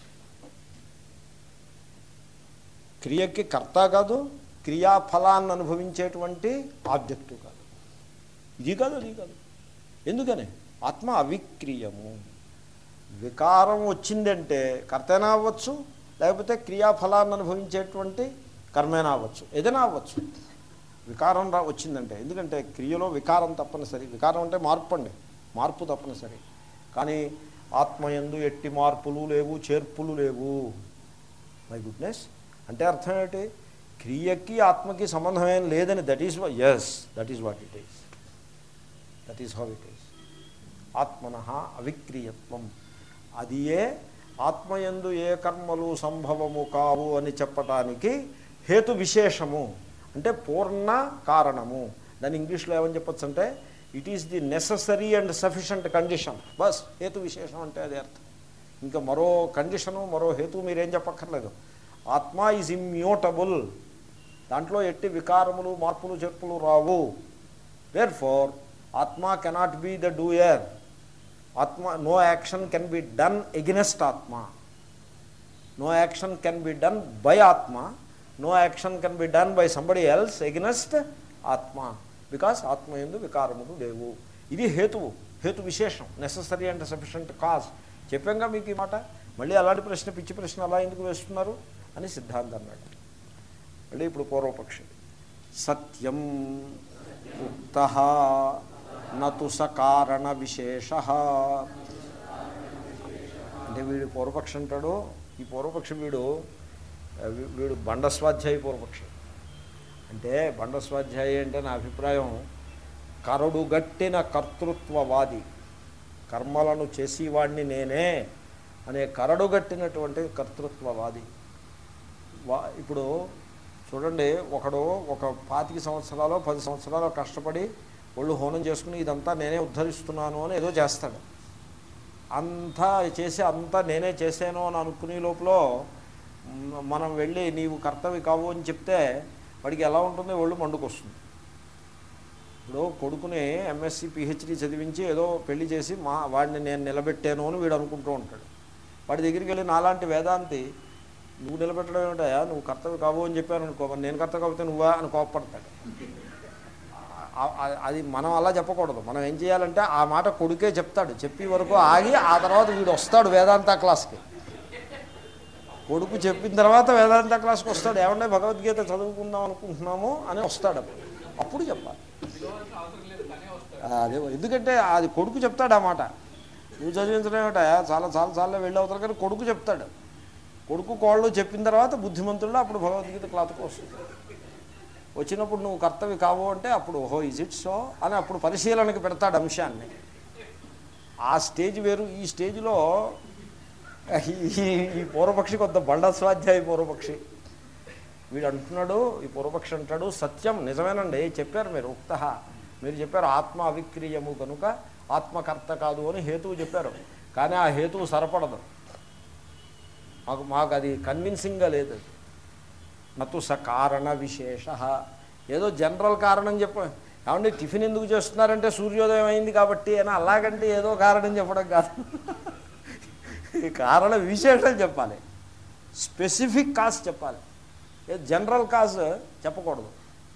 క్రియకి కర్త కాదు క్రియాఫలాన్ని అనుభవించేటువంటి ఆబ్జెక్టు కాదు ఇది కాదు అది కాదు ఎందుకని ఆత్మ అవిక్రియము వికారం వచ్చిందంటే కర్తైనా అవ్వచ్చు లేకపోతే క్రియాఫలాన్ని అనుభవించేటువంటి కర్మైనా అవ్వచ్చు ఏదైనా అవ్వచ్చు వికారం రా వచ్చిందంటే ఎందుకంటే క్రియలో వికారం తప్పనిసరి వికారం అంటే మార్పు అండి మార్పు తప్పనిసరి కానీ ఆత్మయందు ఎట్టి మార్పులు లేవు చేర్పులు లేవు మై గుడ్నెస్ అంటే అర్థం ఏంటి క్రియకి ఆత్మకి సంబంధం ఏం లేదని that is yes that is what it is that is how it is ఆత్మన అవిక్రియత్వం అది ఏ ఆత్మయందు ఏ కర్మలు సంభవము కావు అని చెప్పటానికి హేతు విశేషము అంటే పూర్ణ కారణము దాన్ని ఇంగ్లీష్లో ఏమని చెప్పొచ్చు అంటే it is the necessary and sufficient condition బస్ హేతు విశేషం అంటే అదే అర్థం ఇంకా మరో కండిషను మరో హేతు మీరేం చెప్పక్కర్లేదు ఆత్మ ఈజ్ ఇమ్యూటబుల్ దాంట్లో ఎట్టి వికారములు మార్పులు చెప్పులు రావు దేర్ ఫోర్ ఆత్మ కెనాట్ బీ ద డూయర్ ఆత్మ no action can be done against ఆత్మ no action can be done by ఆత్మ no action can be done by somebody else against ఆత్మ బికాస్ ఆత్మ ఎందు వికారములు లేవు ఇది హేతువు హేతు విశేషం నెససరీ అండ్ సఫిషియంట్ కాజ్ చెప్పాంగా మీకు ఈ మాట మళ్ళీ అలాంటి ప్రశ్న పిచ్చి ప్రశ్న అలా ఎందుకు వేస్తున్నారు అని సిద్ధాంతం అన్నాడు మళ్ళీ ఇప్పుడు పూర్వపక్షి సత్యం ఉక్త నతు స కారణ విశేష అంటే వీడు పూర్వపక్షి అంటాడు ఈ పూర్వపక్షి వీడు ఆ, వీ- వీడు బండస్వాధ్యాయి పూర్వపక్షి అంటే బండస్వాధ్యాయి అంటే నా అభిప్రాయం కరడుగట్టిన కర్తృత్వవాది కర్మలను చేసేవాడిని నేనే అనే కరడుగట్టినటువంటి కర్తృత్వవాది వా ఇప్పుడు చూడండి ఒకడు ఒక పాతిక సంవత్సరాలు పది సంవత్సరాలు కష్టపడి ఒళ్ళు హోనం చేసుకుని ఇదంతా నేనే ఉద్ధరిస్తున్నాను అని ఏదో చేస్తాడు అంతా చేసి అంతా నేనే చేశాను అని అనుకునే లోపల మ్, మనం వెళ్ళి నీవు కర్తవి కావు అని చెప్తే వాడికి ఎలా ఉంటుంది ఒళ్ళు మండుకొస్తుంది ఇప్పుడు కొడుకుని ఎంఎస్సి పిహెచ్డి చదివించి ఏదో పెళ్లి చేసి మా వాడిని నేను నిలబెట్టాను అని వీడు అనుకుంటూ ఉంటాడు వాడి దగ్గరికి వెళ్ళి నాలాంటి వేదాంతి నువ్వు నిలబెట్టడం ఏమిటయా నువ్వు కర్తవ్య కావు అని చెప్పాను అనుకో మరి నేను కర్త కాకపోతే నువ్వా అని కోపపడతాడు ఆ- ఆ- అది మనం అలా చెప్పకూడదు మనం ఏం చేయాలంటే ఆ మాట కొడుకే చెప్తాడు చెప్పి వరకు ఆగి ఆ తర్వాత వీడు వస్తాడు వేదాంత క్లాస్కి కొడుకు చెప్పిన తర్వాత వేదాంత క్లాస్కి వస్తాడు ఏమంటే భగవద్గీత చదువుకుందాం అనుకుంటున్నాము అని వస్తాడు అప్పుడు అప్పుడు చెప్పాలి ఆ, అదే ఎందుకంటే అది కొడుకు చెప్తాడు ఆ మాట నువ్వు చదివించడం ఏమిటా చాలా చాలా చాలా వెళ్ళి అవుతారు కానీ కొడుకు చెప్తాడు కొడుకు కోళ్ళు చెప్పిన తర్వాత బుద్ధిమంతుల్లో అప్పుడు భగవద్గీత క్లాత్కు వస్తుంది వచ్చినప్పుడు నువ్వు కర్తవి కావు అంటే అప్పుడు ఓహో ఇజ్ ఇట్ సో అని అప్పుడు పరిశీలనకి పెడతాడు అంశాన్ని ఆ స్టేజ్ వేరు ఈ స్టేజ్లో ఈ ఈ పూర్వపక్షి కొంత బండ స్వాధ్యాయ పూర్వపక్షి వీడు అంటున్నాడు ఈ పూర్వపక్షి అంటాడు సత్యం నిజమేనండి చెప్పారు మీరు ఉక్త మీరు చెప్పారు ఆత్మ అవిక్రీయము కనుక ఆత్మకర్త కాదు అని హేతువు చెప్పారు కానీ ఆ హేతువు సరపడదు మాకు మాకు అది కన్విన్సింగ్గా లేదు అది నతు స కారణ విశేష ఏదో జనరల్ కారణం చెప్ప ఏమండి టిఫిన్ ఎందుకు చేస్తున్నారంటే సూర్యోదయం అయింది కాబట్టి అని అలాగంటే ఏదో కారణం చెప్పడం కాదు ఈ కారణ విశేషం చెప్పాలి స్పెసిఫిక్ కాజ్ చెప్పాలి ఏ జనరల్ కాజ్ చెప్పకూడదు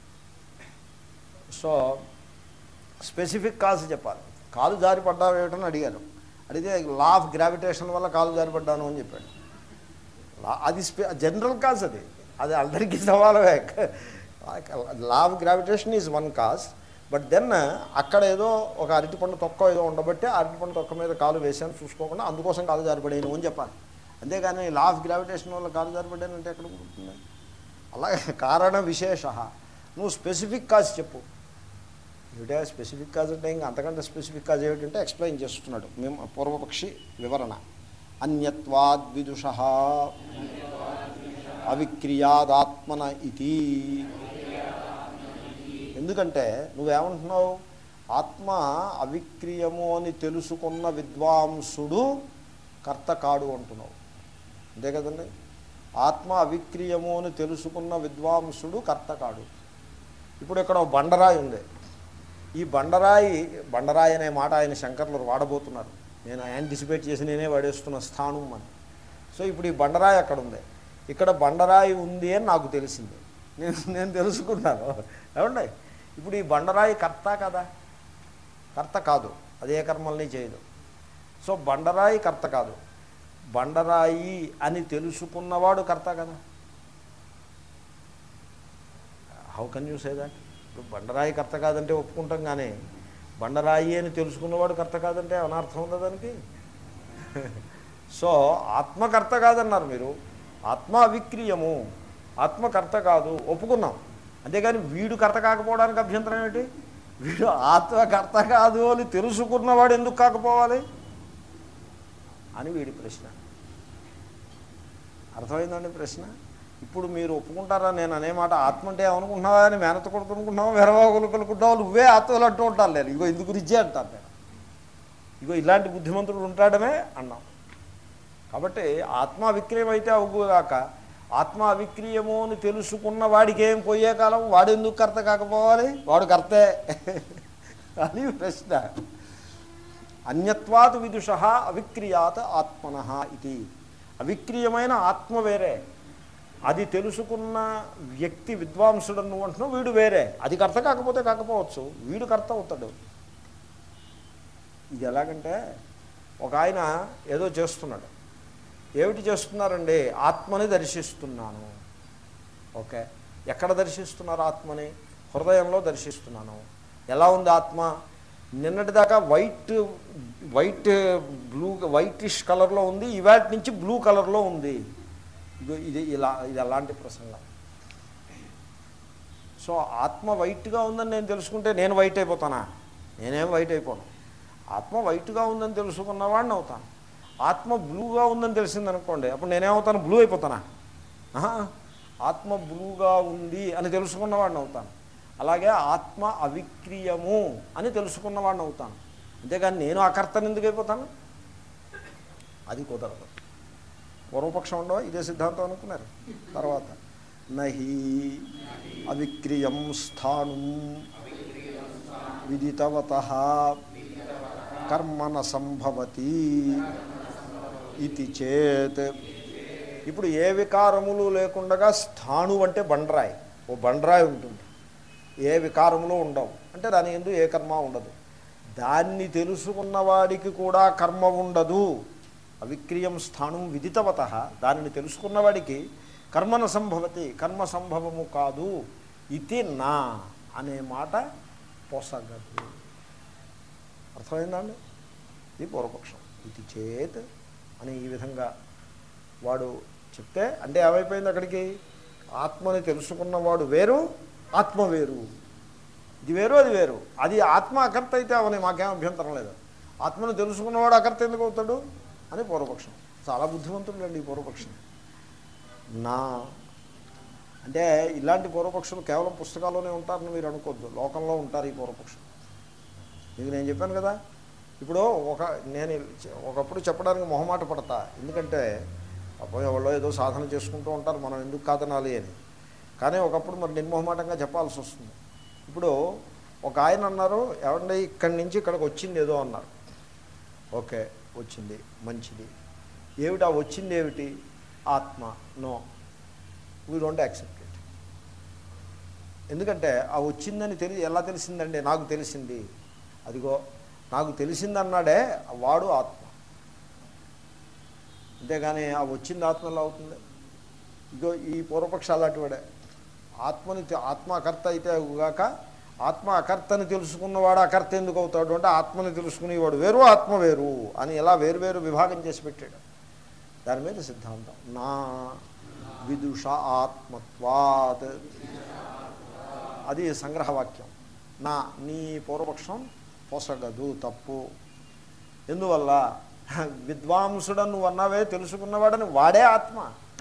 సో స్పెసిఫిక్ కాజ్ చెప్పాలి కాలు జారి పడ్డావు ఏమిటని అడిగారు అడిగితే లా ఆఫ్ గ్రావిటేషన్ వల్ల కాలు జారి పడ్డాను అని చెప్పాడు లా- అది స్పె జనరల్ కాజ్ అది అది అందరికీ సవాలమే law of gravitation is one cause but then అక్కడ ఏదో ఒక అరటిపండు తొక్క ఏదో ఉండబట్టి ఆ అరటిపండు తొక్క మీద కాలు వేసాను చూసుకోకుండా అందుకోసం కాలు జారిపడాను అని చెప్పాలి అంతేగాని లా ఆఫ్ గ్రావిటేషన్ వల్ల కాలు జారిపడ్డాను అంటే ఎక్కడ కుదురుతుంది అలాగే కారణ విశేష నువ్వు స్పెసిఫిక్ కాజ్ చెప్పు ఏమిటా స్పెసిఫిక్ కాజ్ అంటే ఇంకా అంతకంటే స్పెసిఫిక్ కాజ్ ఏమిటంటే ఎక్స్ప్లెయిన్ చేస్తున్నాడు మేము పూర్వపక్షి వివరణ అన్యత్వాద్విదుష అవిక్రియాదాత్మన ఇది ఎందుకంటే నువ్వేమంటున్నావు ఆత్మ అవిక్రియము అని తెలుసుకున్న విద్వాంసుడు కర్త కాడు అంటున్నావు అంతే కదండి ఆత్మ అవిక్రియము అని తెలుసుకున్న విద్వాంసుడు కర్త కాడు ఇప్పుడు ఇక్కడ ఓ బండరాయి ఉంది ఈ బండరాయి బండరాయి అనే మాట ఆయన శంకర్లు వాడబోతున్నారు నేను యాంటిసిపేట్ చేసి నేనే వాడేస్తున్న స్థానం అని సో ఇప్పుడు ఈ బండరాయి అక్కడ ఉంది ఇక్కడ బండరాయి ఉంది అని నాకు తెలిసింది నేను నేను తెలుసుకున్నాను ఏమండి ఇప్పుడు ఈ బండరాయి కర్త కదా కర్త కాదు అదే కర్మల్ని చేయదు సో బండరాయి కర్త కాదు బండరాయి అని తెలుసుకున్నవాడు కర్త కదా how can you say that ఇప్పుడు బండరాయి కర్త కాదంటే ఒప్పుకుంటాం కానీ బండరాయి అని తెలుసుకున్నవాడు కర్త కాదంటే అనర్థం ఉందా దానికి సో ఆత్మకర్త కాదన్నారు మీరు ఆత్మ అవిక్రీయము ఆత్మకర్త కాదు ఒప్పుకున్నాం అంతేగాని వీడు కర్త కాకపోవడానికి అభ్యంతరం ఏమిటి వీడు ఆత్మకర్త కాదు అని తెలుసుకున్నవాడు ఎందుకు కాకపోవాలి అని వీడి ప్రశ్న అర్థమైందండి ప్రశ్న ఇప్పుడు మీరు ఒప్పుకుంటారా నేను అనే మాట ఆత్మ అంటే ఏమనుకుంటున్నావా అని మేనత కొడుకునుకుంటున్నావా వెరవాగులు కొనుక్కుంటున్నావు నువ్వే ఆత్మలు అంటూ ఉంటాను నేను ఇగో ఇందు గురించే అంటాను నేను ఇగో ఇలాంటి బుద్ధిమంతుడు ఉంటాడమే అన్నాం కాబట్టి ఆత్మ అవిక్రియం అయితే అవుగాక ఆత్మ అవిక్రియము అని తెలుసుకున్న వాడికి ఏం పోయే కాలం వాడు ఎందుకు కర్త కాకపోవాలి వాడు కర్తే అని ప్రశ్న అన్యత్వాత్ విదుష అవిక్రియాత్ ఆత్మన ఇది అవిక్రియమైన ఆత్మ వేరే అది తెలుసుకున్న వ్యక్తి విద్వాంసుడు నువ్వు అంటున్నావు వీడు వేరే అది కర్త కాకపోతే కాకపోవచ్చు వీడు కర్త అవుతాడు ఇది ఎలాగంటే ఒక ఆయన ఏదో చేస్తున్నాడు ఏమిటి చేస్తున్నారండి ఆత్మని దర్శిస్తున్నాను ఓకే ఎక్కడ దర్శిస్తున్నారు ఆత్మని హృదయంలో దర్శిస్తున్నాను ఎలా ఉంది ఆత్మ నిన్నటిదాకా వైట్ వైట్ బ్లూ వైటిష్ కలర్లో ఉంది ఇవాటి నుంచి బ్లూ కలర్లో ఉంది ఇగో ఇది ఇలా ఇది అలాంటి ప్రసంగం సో ఆత్మ వైట్గా ఉందని నేను తెలుసుకుంటే నేను వైట్ అయిపోతానా నేనేం వైట్ అయిపోను ఆత్మ వైట్గా ఉందని తెలుసుకున్నవాడిని అవుతాను ఆత్మ బ్లూగా ఉందని తెలిసిందనుకోండి అప్పుడు నేనేమవుతాను బ్లూ అయిపోతానా ఆహా. ఆత్మ బ్లూగా ఉంది అని తెలుసుకున్నవాడిని అవుతాను అలాగే ఆత్మ అవిక్రీయము అని తెలుసుకున్నవాడిని అవుతాను అంతేగాని నేను అకర్తను ఎందుకు అయిపోతాను అది కుదరదు పూర్వపక్షం ఉండవా ఇదే సిద్ధాంతం అనుకున్నారు తర్వాత నహి అవిక్రియం స్థానం విదితవత కర్మన సంభవతి ఇది చేత్ ఇప్పుడు ఏ వికారములు లేకుండా స్థాణు అంటే బండరాయి ఓ బండరాయి ఉంటుంది ఏ వికారములు ఉండవు అంటే దాని ఎందు ఏ కర్మ ఉండదు దాన్ని తెలుసుకున్న వాడికి కూడా కర్మ ఉండదు అవిక్రియం స్థానం విదితవత దానిని తెలుసుకున్నవాడికి కర్మన సంభవతి కర్మ సంభవము కాదు ఇది నా అనే మాట పొసగదు అర్థమైందండి ఇది పూర్వపక్షం ఇది చేత్ అని ఈ విధంగా వాడు చెప్తే అంటే ఏమైపోయింది అక్కడికి ఆత్మని తెలుసుకున్నవాడు వేరు ఆత్మ వేరు ఇది వేరు అది వేరు అది ఆత్మ అకర్త అయితే అవని మాకేం అభ్యంతరం లేదు ఆత్మను తెలుసుకున్నవాడు అకర్త ఎందుకు అవుతాడు అని పూర్వపక్షం చాలా బుద్ధిమంతుడు అండి ఈ పూర్వపక్షం నా అంటే ఇలాంటి పూర్వపక్షులు కేవలం పుస్తకాల్లోనే ఉంటారని మీరు అనుకోవద్దు లోకంలో ఉంటారు ఈ పూర్వపక్షులు మీకు నేను చెప్పాను కదా ఇప్పుడు ఒక నేను ఒకప్పుడు చెప్పడానికి మొహమాట పడతా ఎందుకంటే అప్పుడు ఎవరో ఏదో సాధన చేసుకుంటూ ఉంటారు మనం ఎందుకు కాదనాలి అని కానీ ఒకప్పుడు మరి నిర్మోహమాటంగా చెప్పాల్సి వస్తుంది ఇప్పుడు ఒక ఆయన అన్నారు ఏమంటే ఇక్కడి నుంచి ఇక్కడికి వచ్చింది ఏదో అన్నారు ఓకే వచ్చింది మంచిది ఏమిటి ఆ వచ్చింది ఏమిటి ఆత్మ no we don't accept it ఎందుకంటే ఆ వచ్చిందని తెలి ఎలా తెలిసిందండి నాకు తెలిసింది అదిగో నాకు తెలిసిందన్నాడే వాడు ఆత్మ అంతేగాని ఆ వచ్చింది ఆత్మ ఎలా అవుతుంది ఇగో ఈ పూర్వపక్ష అలాంటి వాడే ఆత్మని తె- ఆత్మ అకర్త అయితే గాక ఆత్మ అకర్తని తెలుసుకున్నవాడు అకర్త ఎందుకు అవుతాడు అంటే ఆత్మని తెలుసుకునేవాడు వేరు ఆత్మ వేరు అని ఎలా వేరు వేరు విభాగం చేసి పెట్టాడు దాని మీద సిద్ధాంతం నా విదుష ఆత్మత్వాత్ అది సంగ్రహవాక్యం నా నీ పూర్వపక్షం పొసగదు తప్పు ఎందువల్ల విద్వాంసుడని నువ్వు అన్నావే తెలుసుకున్నవాడని వాడే ఆత్మ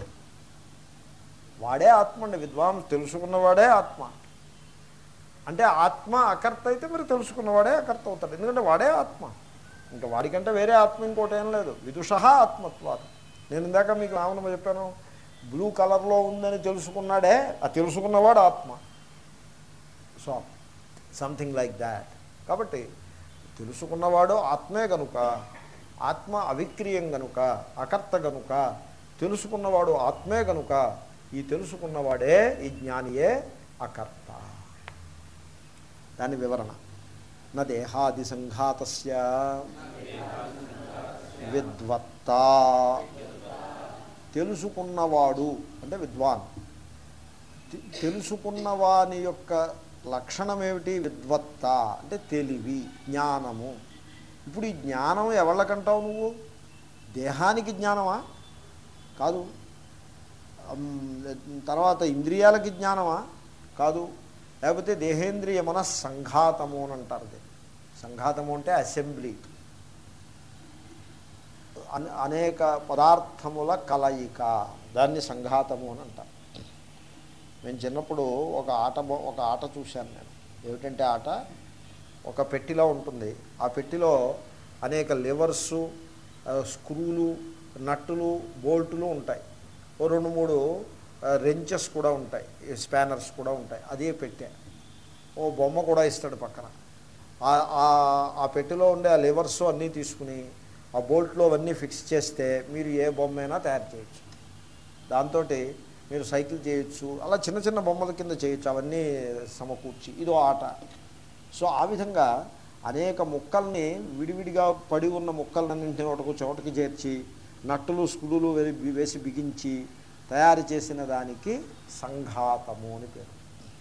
వాడే ఆత్మ అండి విద్వాంసు తెలుసుకున్నవాడే ఆత్మ అంటే ఆత్మ అకర్త అయితే మరి తెలుసుకున్నవాడే అకర్త అవుతాడు ఎందుకంటే వాడే ఆత్మ ఇంకా వాడికంటే వేరే ఆత్మ ఇంకోటి ఏం లేదు విదుష ఆత్మత్వాలు నేను ఇందాక మీకు ఏమన్నా చెప్పాను బ్లూ కలర్లో ఉందని తెలుసుకున్నాడే ఆ తెలుసుకున్నవాడు ఆత్మ సో సంథింగ్ లైక్ దాట్ కాబట్టి తెలుసుకున్నవాడు ఆత్మే గనుక ఆత్మ అవిక్రియం గనుక అకర్త గనుక తెలుసుకున్నవాడు ఆత్మే గనుక ఈ తెలుసుకున్నవాడే ఈ జ్ఞానియే అకర్త దాని వివరణ నా దేహాది సంఘాతస్య విద్వత్త తెలుసుకున్నవాడు అంటే విద్వాన్ తె- తెలుసుకున్నవాని యొక్క లక్షణం ఏమిటి విద్వత్త అంటే తెలివి జ్ఞానము ఇప్పుడు ఈ జ్ఞానం ఎవళ్ళకంటావు నువ్వు దేహానికి జ్ఞానమా కాదు అమ్, తర్వాత ఇంద్రియాలకి జ్ఞానమా కాదు లేకపోతే దేహేంద్రియ మన సంఘాతము అని అంటారు అది సంఘాతము అంటే అసెంబ్లీ అన- అనేక పదార్థముల కలయిక దాన్ని సంఘాతము అని అంటారు నేను చిన్నప్పుడు ఒక ఆట బొ- ఒక ఆట చూశాను నేను ఏమిటంటే ఆట ఒక పెట్టిలో ఉంటుంది ఆ పెట్టిలో అనేక లివర్సు ఆ, స్క్రూలు నట్టులు బోల్టులు ఉంటాయి ఓ రెండు మూడు రెంచెస్ కూడా ఉంటాయి స్పానర్స్ కూడా ఉంటాయి అదే పెట్టె ఓ బొమ్మ కూడా ఇస్తాడు పక్కన ఆ- ఆ- ఆ పెట్టెలో ఉండే ఆ లివర్స్ అన్నీ తీసుకుని ఆ బోల్ట్లో అవన్నీ ఫిక్స్ చేస్తే మీరు ఏ బొమ్మ అయినా తయారు చేయొచ్చు దాంతో మీరు సైకిల్ చేయొచ్చు అలా చిన్న చిన్న బొమ్మల కింద చేయొచ్చు అవన్నీ సమకూర్చి ఇదో ఆట సో ఆ విధంగా అనేక ముక్కల్ని విడివిడిగా పడి ఉన్న ముక్కలన్నింటినీ ఒకటికి చోటకి చేర్చి నట్టులు స్క్రూలు వే- వేసి బిగించి తయారు చేసిన దానికి సంఘాతము అని పేరు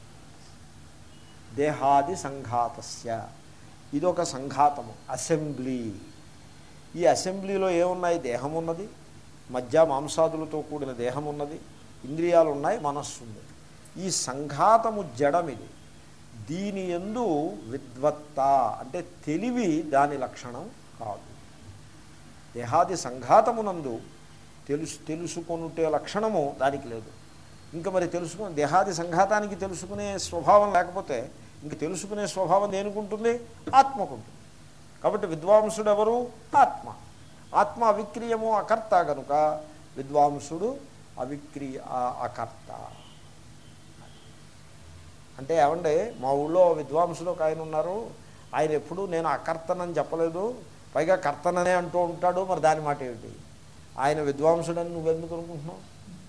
దేహాది సంఘాతస్య ఇదొక సంఘాతము అసెంబ్లీ ఈ అసెంబ్లీలో ఏమున్నాయి దేహం ఉన్నది మధ్య మాంసాదులతో కూడిన దేహం ఉన్నది ఇంద్రియాలు ఉన్నాయి మనస్సు ఉంది ఈ సంఘాతము జడమిది దీని ఎందు విద్వత్త అంటే తెలివి దాని లక్షణం కాదు దేహాది సంఘాతమునందు తెలుసు తెలుసుకొనుటే లక్షణము దానికి లేదు ఇంకా మరి తెలుసుకుని దేహాది సంఘాతానికి తెలుసుకునే స్వభావం లేకపోతే ఇంక తెలుసుకునే స్వభావం దేనికుంటుంది ఆత్మకుంటుంది కాబట్టి విద్వాంసుడు ఎవరు ఆత్మ ఆత్మ అవిక్రీయము అకర్త కనుక విద్వాంసుడు అవిక్రియ ఆ- అకర్త అంటే ఏమండి మా ఊళ్ళో విద్వాంసుడు ఒక ఆయన ఉన్నారు ఆయన ఎప్పుడు నేను అకర్తనని చెప్పలేదు పైగా కర్తననే అంటూ ఉంటాడు మరి దాని మాట ఏమిటి ఆయన విద్వాంసుడని నువ్వెందుకు అనుకుంటున్నావు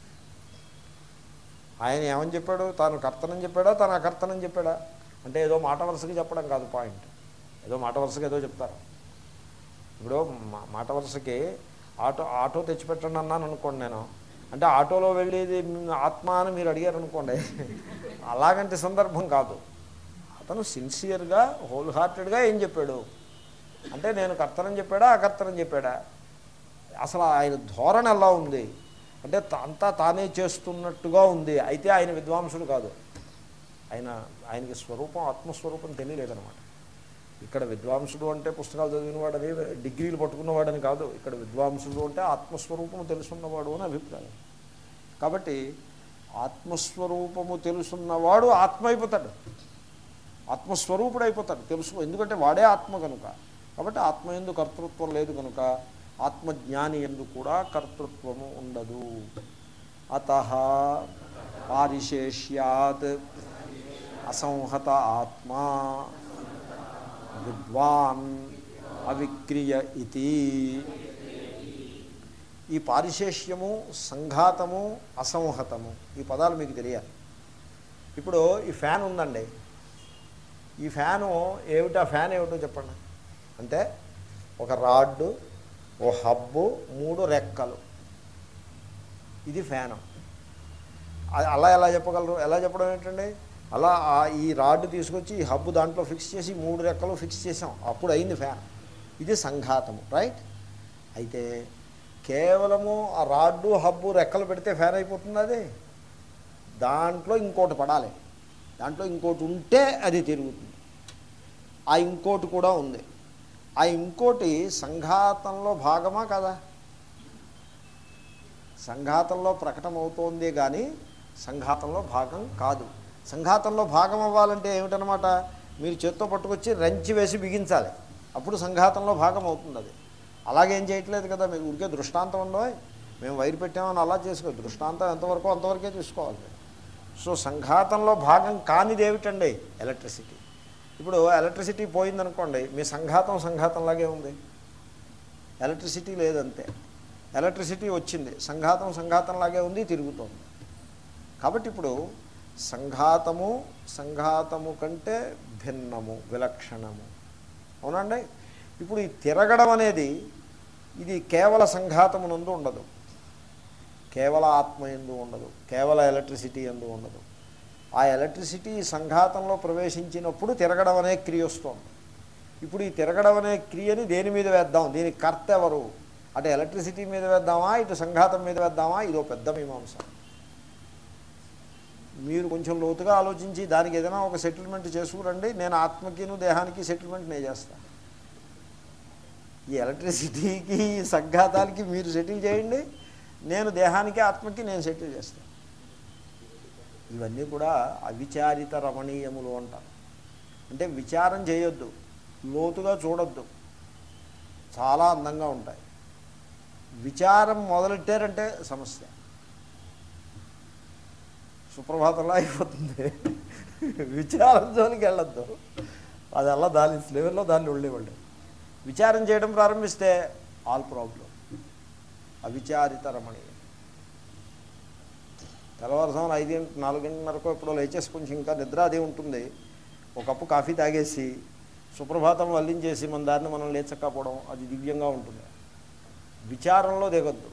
ఆయన ఏమని చెప్పాడు తాను కర్తనని చెప్పాడా తాను అకర్తనని చెప్పాడా అంటే ఏదో మాట వరుసగా చెప్పడం కాదు పాయింట్ ఏదో మాట వరుసగా ఏదో చెప్తారు ఇప్పుడు మా- మాట వరుసకి ఆటో ఆటో తెచ్చిపెట్టండి అన్నాను అనుకోండి నేను అంటే ఆటోలో వెళ్ళేది ఆత్మ అని మీరు అడిగారు అనుకోండి అలాగంటి సందర్భం కాదు అతను సిన్సియర్గా హోల్ హార్టెడ్గా ఏం చెప్పాడు అంటే నేను కర్తనని చెప్పాడా అకర్తనని చెప్పాడా అసలు ఆయన ధోరణి ఎలా ఉంది అంటే త- అంతా తానే చేస్తున్నట్టుగా ఉంది అయితే ఆయన విద్వాంసుడు కాదు ఆయన ఆయనకి స్వరూపం ఆత్మస్వరూపం తెలియలేదనమాట ఇక్కడ విద్వాంసుడు అంటే పుస్తకాలు చదివినవాడని డిగ్రీలు పట్టుకున్నవాడని కాదు ఇక్కడ విద్వాంసుడు అంటే ఆత్మస్వరూపం తెలుసున్నవాడు అని అభిప్రాయం కాబట్టి ఆత్మస్వరూపము తెలుసున్నవాడు ఆత్మ అయిపోతాడు ఆత్మస్వరూపుడు అయిపోతాడు తెలుసు ఎందుకంటే వాడే ఆత్మ కనుక కాబట్టి ఆత్మ ఎందు కర్తృత్వం లేదు కనుక ఆత్మజ్ఞాని ఎందు కూడా కర్తృత్వము ఉండదు అత పారిశేష్యాత్ అసంహత ఆత్మా విద్వాన్ అవిక్రియ ఇది ఈ పారిశేష్యము సంఘాతము అసంహతము ఈ పదాలు మీకు తెలియాలి ఇప్పుడు ఈ ఫ్యాన్ ఉందండి ఈ ఫ్యాను ఏమిటా ఫ్యాన్ ఏమిటో చెప్పండి అంటే ఒక రాడ్డు ఓ హబ్బు మూడు రెక్కలు ఇది ఫ్యాను అది అలా ఎలా చెప్పగలరు ఎలా చెప్పడం ఏంటండి అలా ఆ- ఈ రాడ్ తీసుకొచ్చి ఈ హబ్బు దాంట్లో ఫిక్స్ చేసి మూడు రెక్కలు ఫిక్స్ చేసాం అప్పుడు అయింది ఫ్యాన్ ఇది సంఘాతము రైట్ అయితే కేవలము ఆ రాడ్డు హబ్బు రెక్కలు పెడితే ఫ్యాన్ అయిపోతుంది అది దాంట్లో ఇంకోటి పడాలి దాంట్లో ఇంకోటి ఉంటే అది తిరుగుతుంది ఆ ఇంకోటి కూడా ఉంది ఆ ఇంకోటి సంఘాతంలో భాగమా కదా సంఘాతంలో ప్రకటమవుతోంది కానీ సంఘాతంలో భాగం కాదు సంఘాతంలో భాగం అవ్వాలంటే ఏమిటనమాట మీరు చేత్తో పట్టుకొచ్చి రంచి వేసి బిగించాలి అప్పుడు సంఘాతంలో భాగం అవుతుంది అది అలాగేం చేయట్లేదు కదా మీకు ఊరికే దృష్టాంతం ఉండవు మేము వైరు పెట్టామని అలా చేసుకో దృష్టాంతం ఎంతవరకు అంతవరకే చూసుకోవాలి సో సంఘాతంలో భాగం కానిది ఏమిటండి ఎలక్ట్రిసిటీ ఇప్పుడు ఎలక్ట్రిసిటీ పోయిందనుకోండి మీ సంఘాతం సంఘాతంలాగే ఉంది ఎలక్ట్రిసిటీ లేదంతే ఎలక్ట్రిసిటీ వచ్చింది సంఘాతం సంఘాతంలాగే ఉంది తిరుగుతోంది కాబట్టి ఇప్పుడు సంఘాతము సంఘాతము కంటే భిన్నము విలక్షణము అవునండి ఇప్పుడు ఈ తిరగడం అనేది ఇది కేవల సంఘాతమునందు ఉండదు కేవల ఆత్మ ఎందు ఉండదు కేవల ఎలక్ట్రిసిటీ ఎందు ఉండదు ఆ ఎలక్ట్రిసిటీ ఈ సంఘాతంలో ప్రవేశించినప్పుడు తిరగడం అనే క్రియ వస్తుంది ఇప్పుడు ఈ తిరగడం అనే క్రియని దేని మీద వేద్దాం దీనికి కర్త ఎవరు అటు ఎలక్ట్రిసిటీ మీద వేద్దామా ఇటు సంఘాతం మీద వేద్దామా ఇదో పెద్ద మీమాంస మీరు కొంచెం లోతుగా ఆలోచించి దానికి ఏదైనా ఒక సెటిల్మెంట్ చేసుకురండి నేను ఆత్మకిను దేహానికి సెటిల్మెంట్ నేను చేస్తాను ఈ ఎలక్ట్రిసిటీకి ఈ సంఘాతాలకి మీరు సెటిల్ చేయండి నేను దేహానికి ఆత్మకి నేను సెటిల్ చేస్తాను ఇవన్నీ కూడా అవిచారిత రమణీయములు అంటారు అంటే విచారం చేయొద్దు లోతుగా చూడొద్దు చాలా అందంగా ఉంటాయి విచారం మొదలెట్టారంటే సమస్య సుప్రభాతంలో అయిపోతుంది విచారం జోలికి వెళ్ళొద్దు అది అలా దాని లెవెల్లో దాన్ని వెళ్ళేవాళ్ళు విచారం చేయడం ప్రారంభిస్తే ఆల్ ప్రాబ్లం అవిచారిత రమణీయం తెల్లవారుసామున ఐదింటి నాలుగింటిన్నరకు ఎప్పుడో లేచేసి కొంచెం ఇంకా నిద్ర అది ఉంటుంది ఒక కప్పు కాఫీ తాగేసి సుప్రభాతం వల్లించేసి మన దారిని మనం లేచక్కపోవడం అది దివ్యంగా ఉంటుంది విచారంలో దిగొద్దు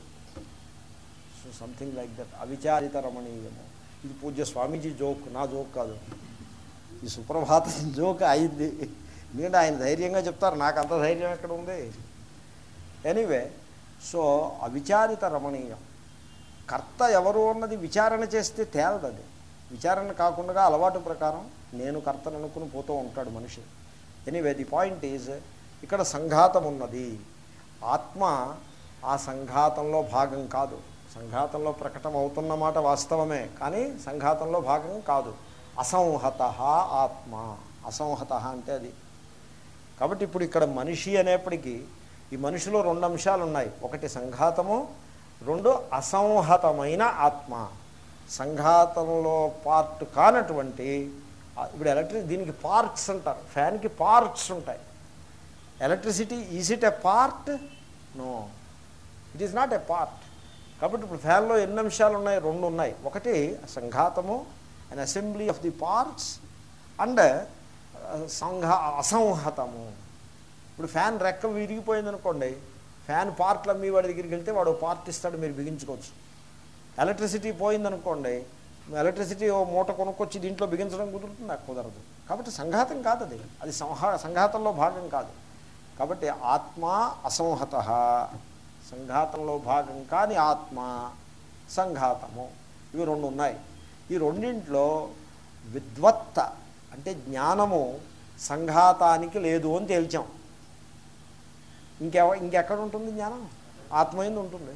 సో సంథింగ్ లైక్ దట్ అవిచారిత రమణీయము ఇది పూజ్య స్వామీజీ జోక్ నా జోక్ కాదు ఈ సుప్రభాతం జోక్ అయింది ఎందుకంటే ఆయన ధైర్యంగా చెప్తారు నాకు అంత ధైర్యం ఎక్కడ ఉంది ఎనీవే సో అవిచారిత రమణీయం కర్త ఎవరు అన్నది విచారణ చేస్తే తేలదు అది విచారణ కాకుండా అలవాటు ప్రకారం నేను కర్తను అనుకుని పోతూ ఉంటాడు మనిషి ఎనీవే ది పాయింట్ ఈజ్ ఇక్కడ సంఘాతం ఉన్నది ఆత్మ ఆ సంఘాతంలో భాగం కాదు సంఘాతంలో ప్రకటన అవుతున్న మాట వాస్తవమే కానీ సంఘాతంలో భాగం కాదు అసంహత ఆత్మ అసంహత అంటే అది కాబట్టి ఇప్పుడు ఇక్కడ మనిషి అనేప్పటికీ ఈ మనిషిలో రెండు అంశాలు ఉన్నాయి ఒకటి సంఘాతము రెండు అసంహతమైన ఆత్మ సంఘాతంలో పార్ట్ కానటువంటి ఆ- ఇప్పుడు ఎలక్ట్రిక్ దీనికి పార్ట్స్ అంటారు ఫ్యాన్కి పార్ట్స్ ఉంటాయి electricity is it a part no it is not a part కాబట్టి ఇప్పుడు ఫ్యాన్లో ఎన్ని అంశాలు ఉన్నాయి రెండు ఉన్నాయి ఒకటి సంఘాతము and assembly of the parts and సంఘ అసంహతము ఇప్పుడు ఫ్యాన్ రెక్క విరిగిపోయింది అనుకోండి ఫ్యాన్ పార్ట్లు అమ్మి వాడి దగ్గరికి వెళ్తే వాడు పార్ట్ ఇస్తాడు మీరు బిగించుకోవచ్చు ఎలక్ట్రిసిటీ పోయిందనుకోండి ఎలక్ట్రిసిటీ ఓ మూట కొనుక్కొచ్చి దీంట్లో బిగించడం కుదురుతుంది నాకు కుదరదు కాబట్టి సంఘాతం కాదు అది అది సంహా సంఘాతంలో భాగం కాదు కాబట్టి ఆత్మ అసంహత సంఘాతంలో భాగం కాని ఆత్మ సంఘాతము ఇవి రెండు ఉన్నాయి ఈ రెండింట్లో విద్వత్త అంటే జ్ఞానము సంఘాతానికి లేదు అని తేల్చాం ఇంకెవ ఇంకెక్కడ ఉంటుంది జ్ఞానం ఆత్మైంది ఉంటుంది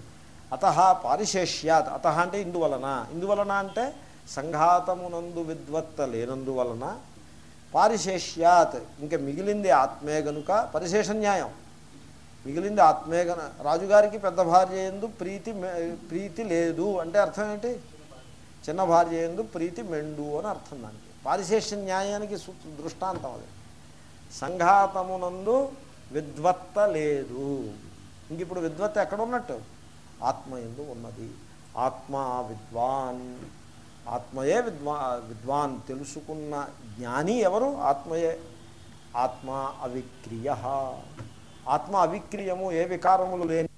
అత పారిశేష్యాత్ అత అంటే ఇందువలన ఇందువలన అంటే సంఘాతమునందు విద్వత్త లేనందువలన పారిశేష్యాత్ ఇంకా మిగిలింది ఆత్మే గనుక పరిశేష న్యాయం మిగిలింది ఆత్మే గన రాజుగారికి పెద్ద భార్య ఎందు ప్రీతి మె- ప్రీతి లేదు అంటే అర్థం ఏంటి చిన్న భార్య ఎందు ప్రీతి మెండు అని అర్థం దానికి పారిశేష న్యాయానికి సు- దృష్టాంతం అది సంఘాతమునందు విద్వత్త లేదు ఇంక ఇప్పుడు విద్వత్త ఎక్కడ ఉన్నట్టు ఆత్మ ఎందు ఉన్నది ఆత్మ విద్వాన్ ఆత్మయే విద్వా విద్వాన్ తెలుసుకున్న జ్ఞాని ఎవరు ఆత్మయే ఆత్మ అవిక్రియ ఆత్మ అవిక్రియము ఏ వికారములు లేని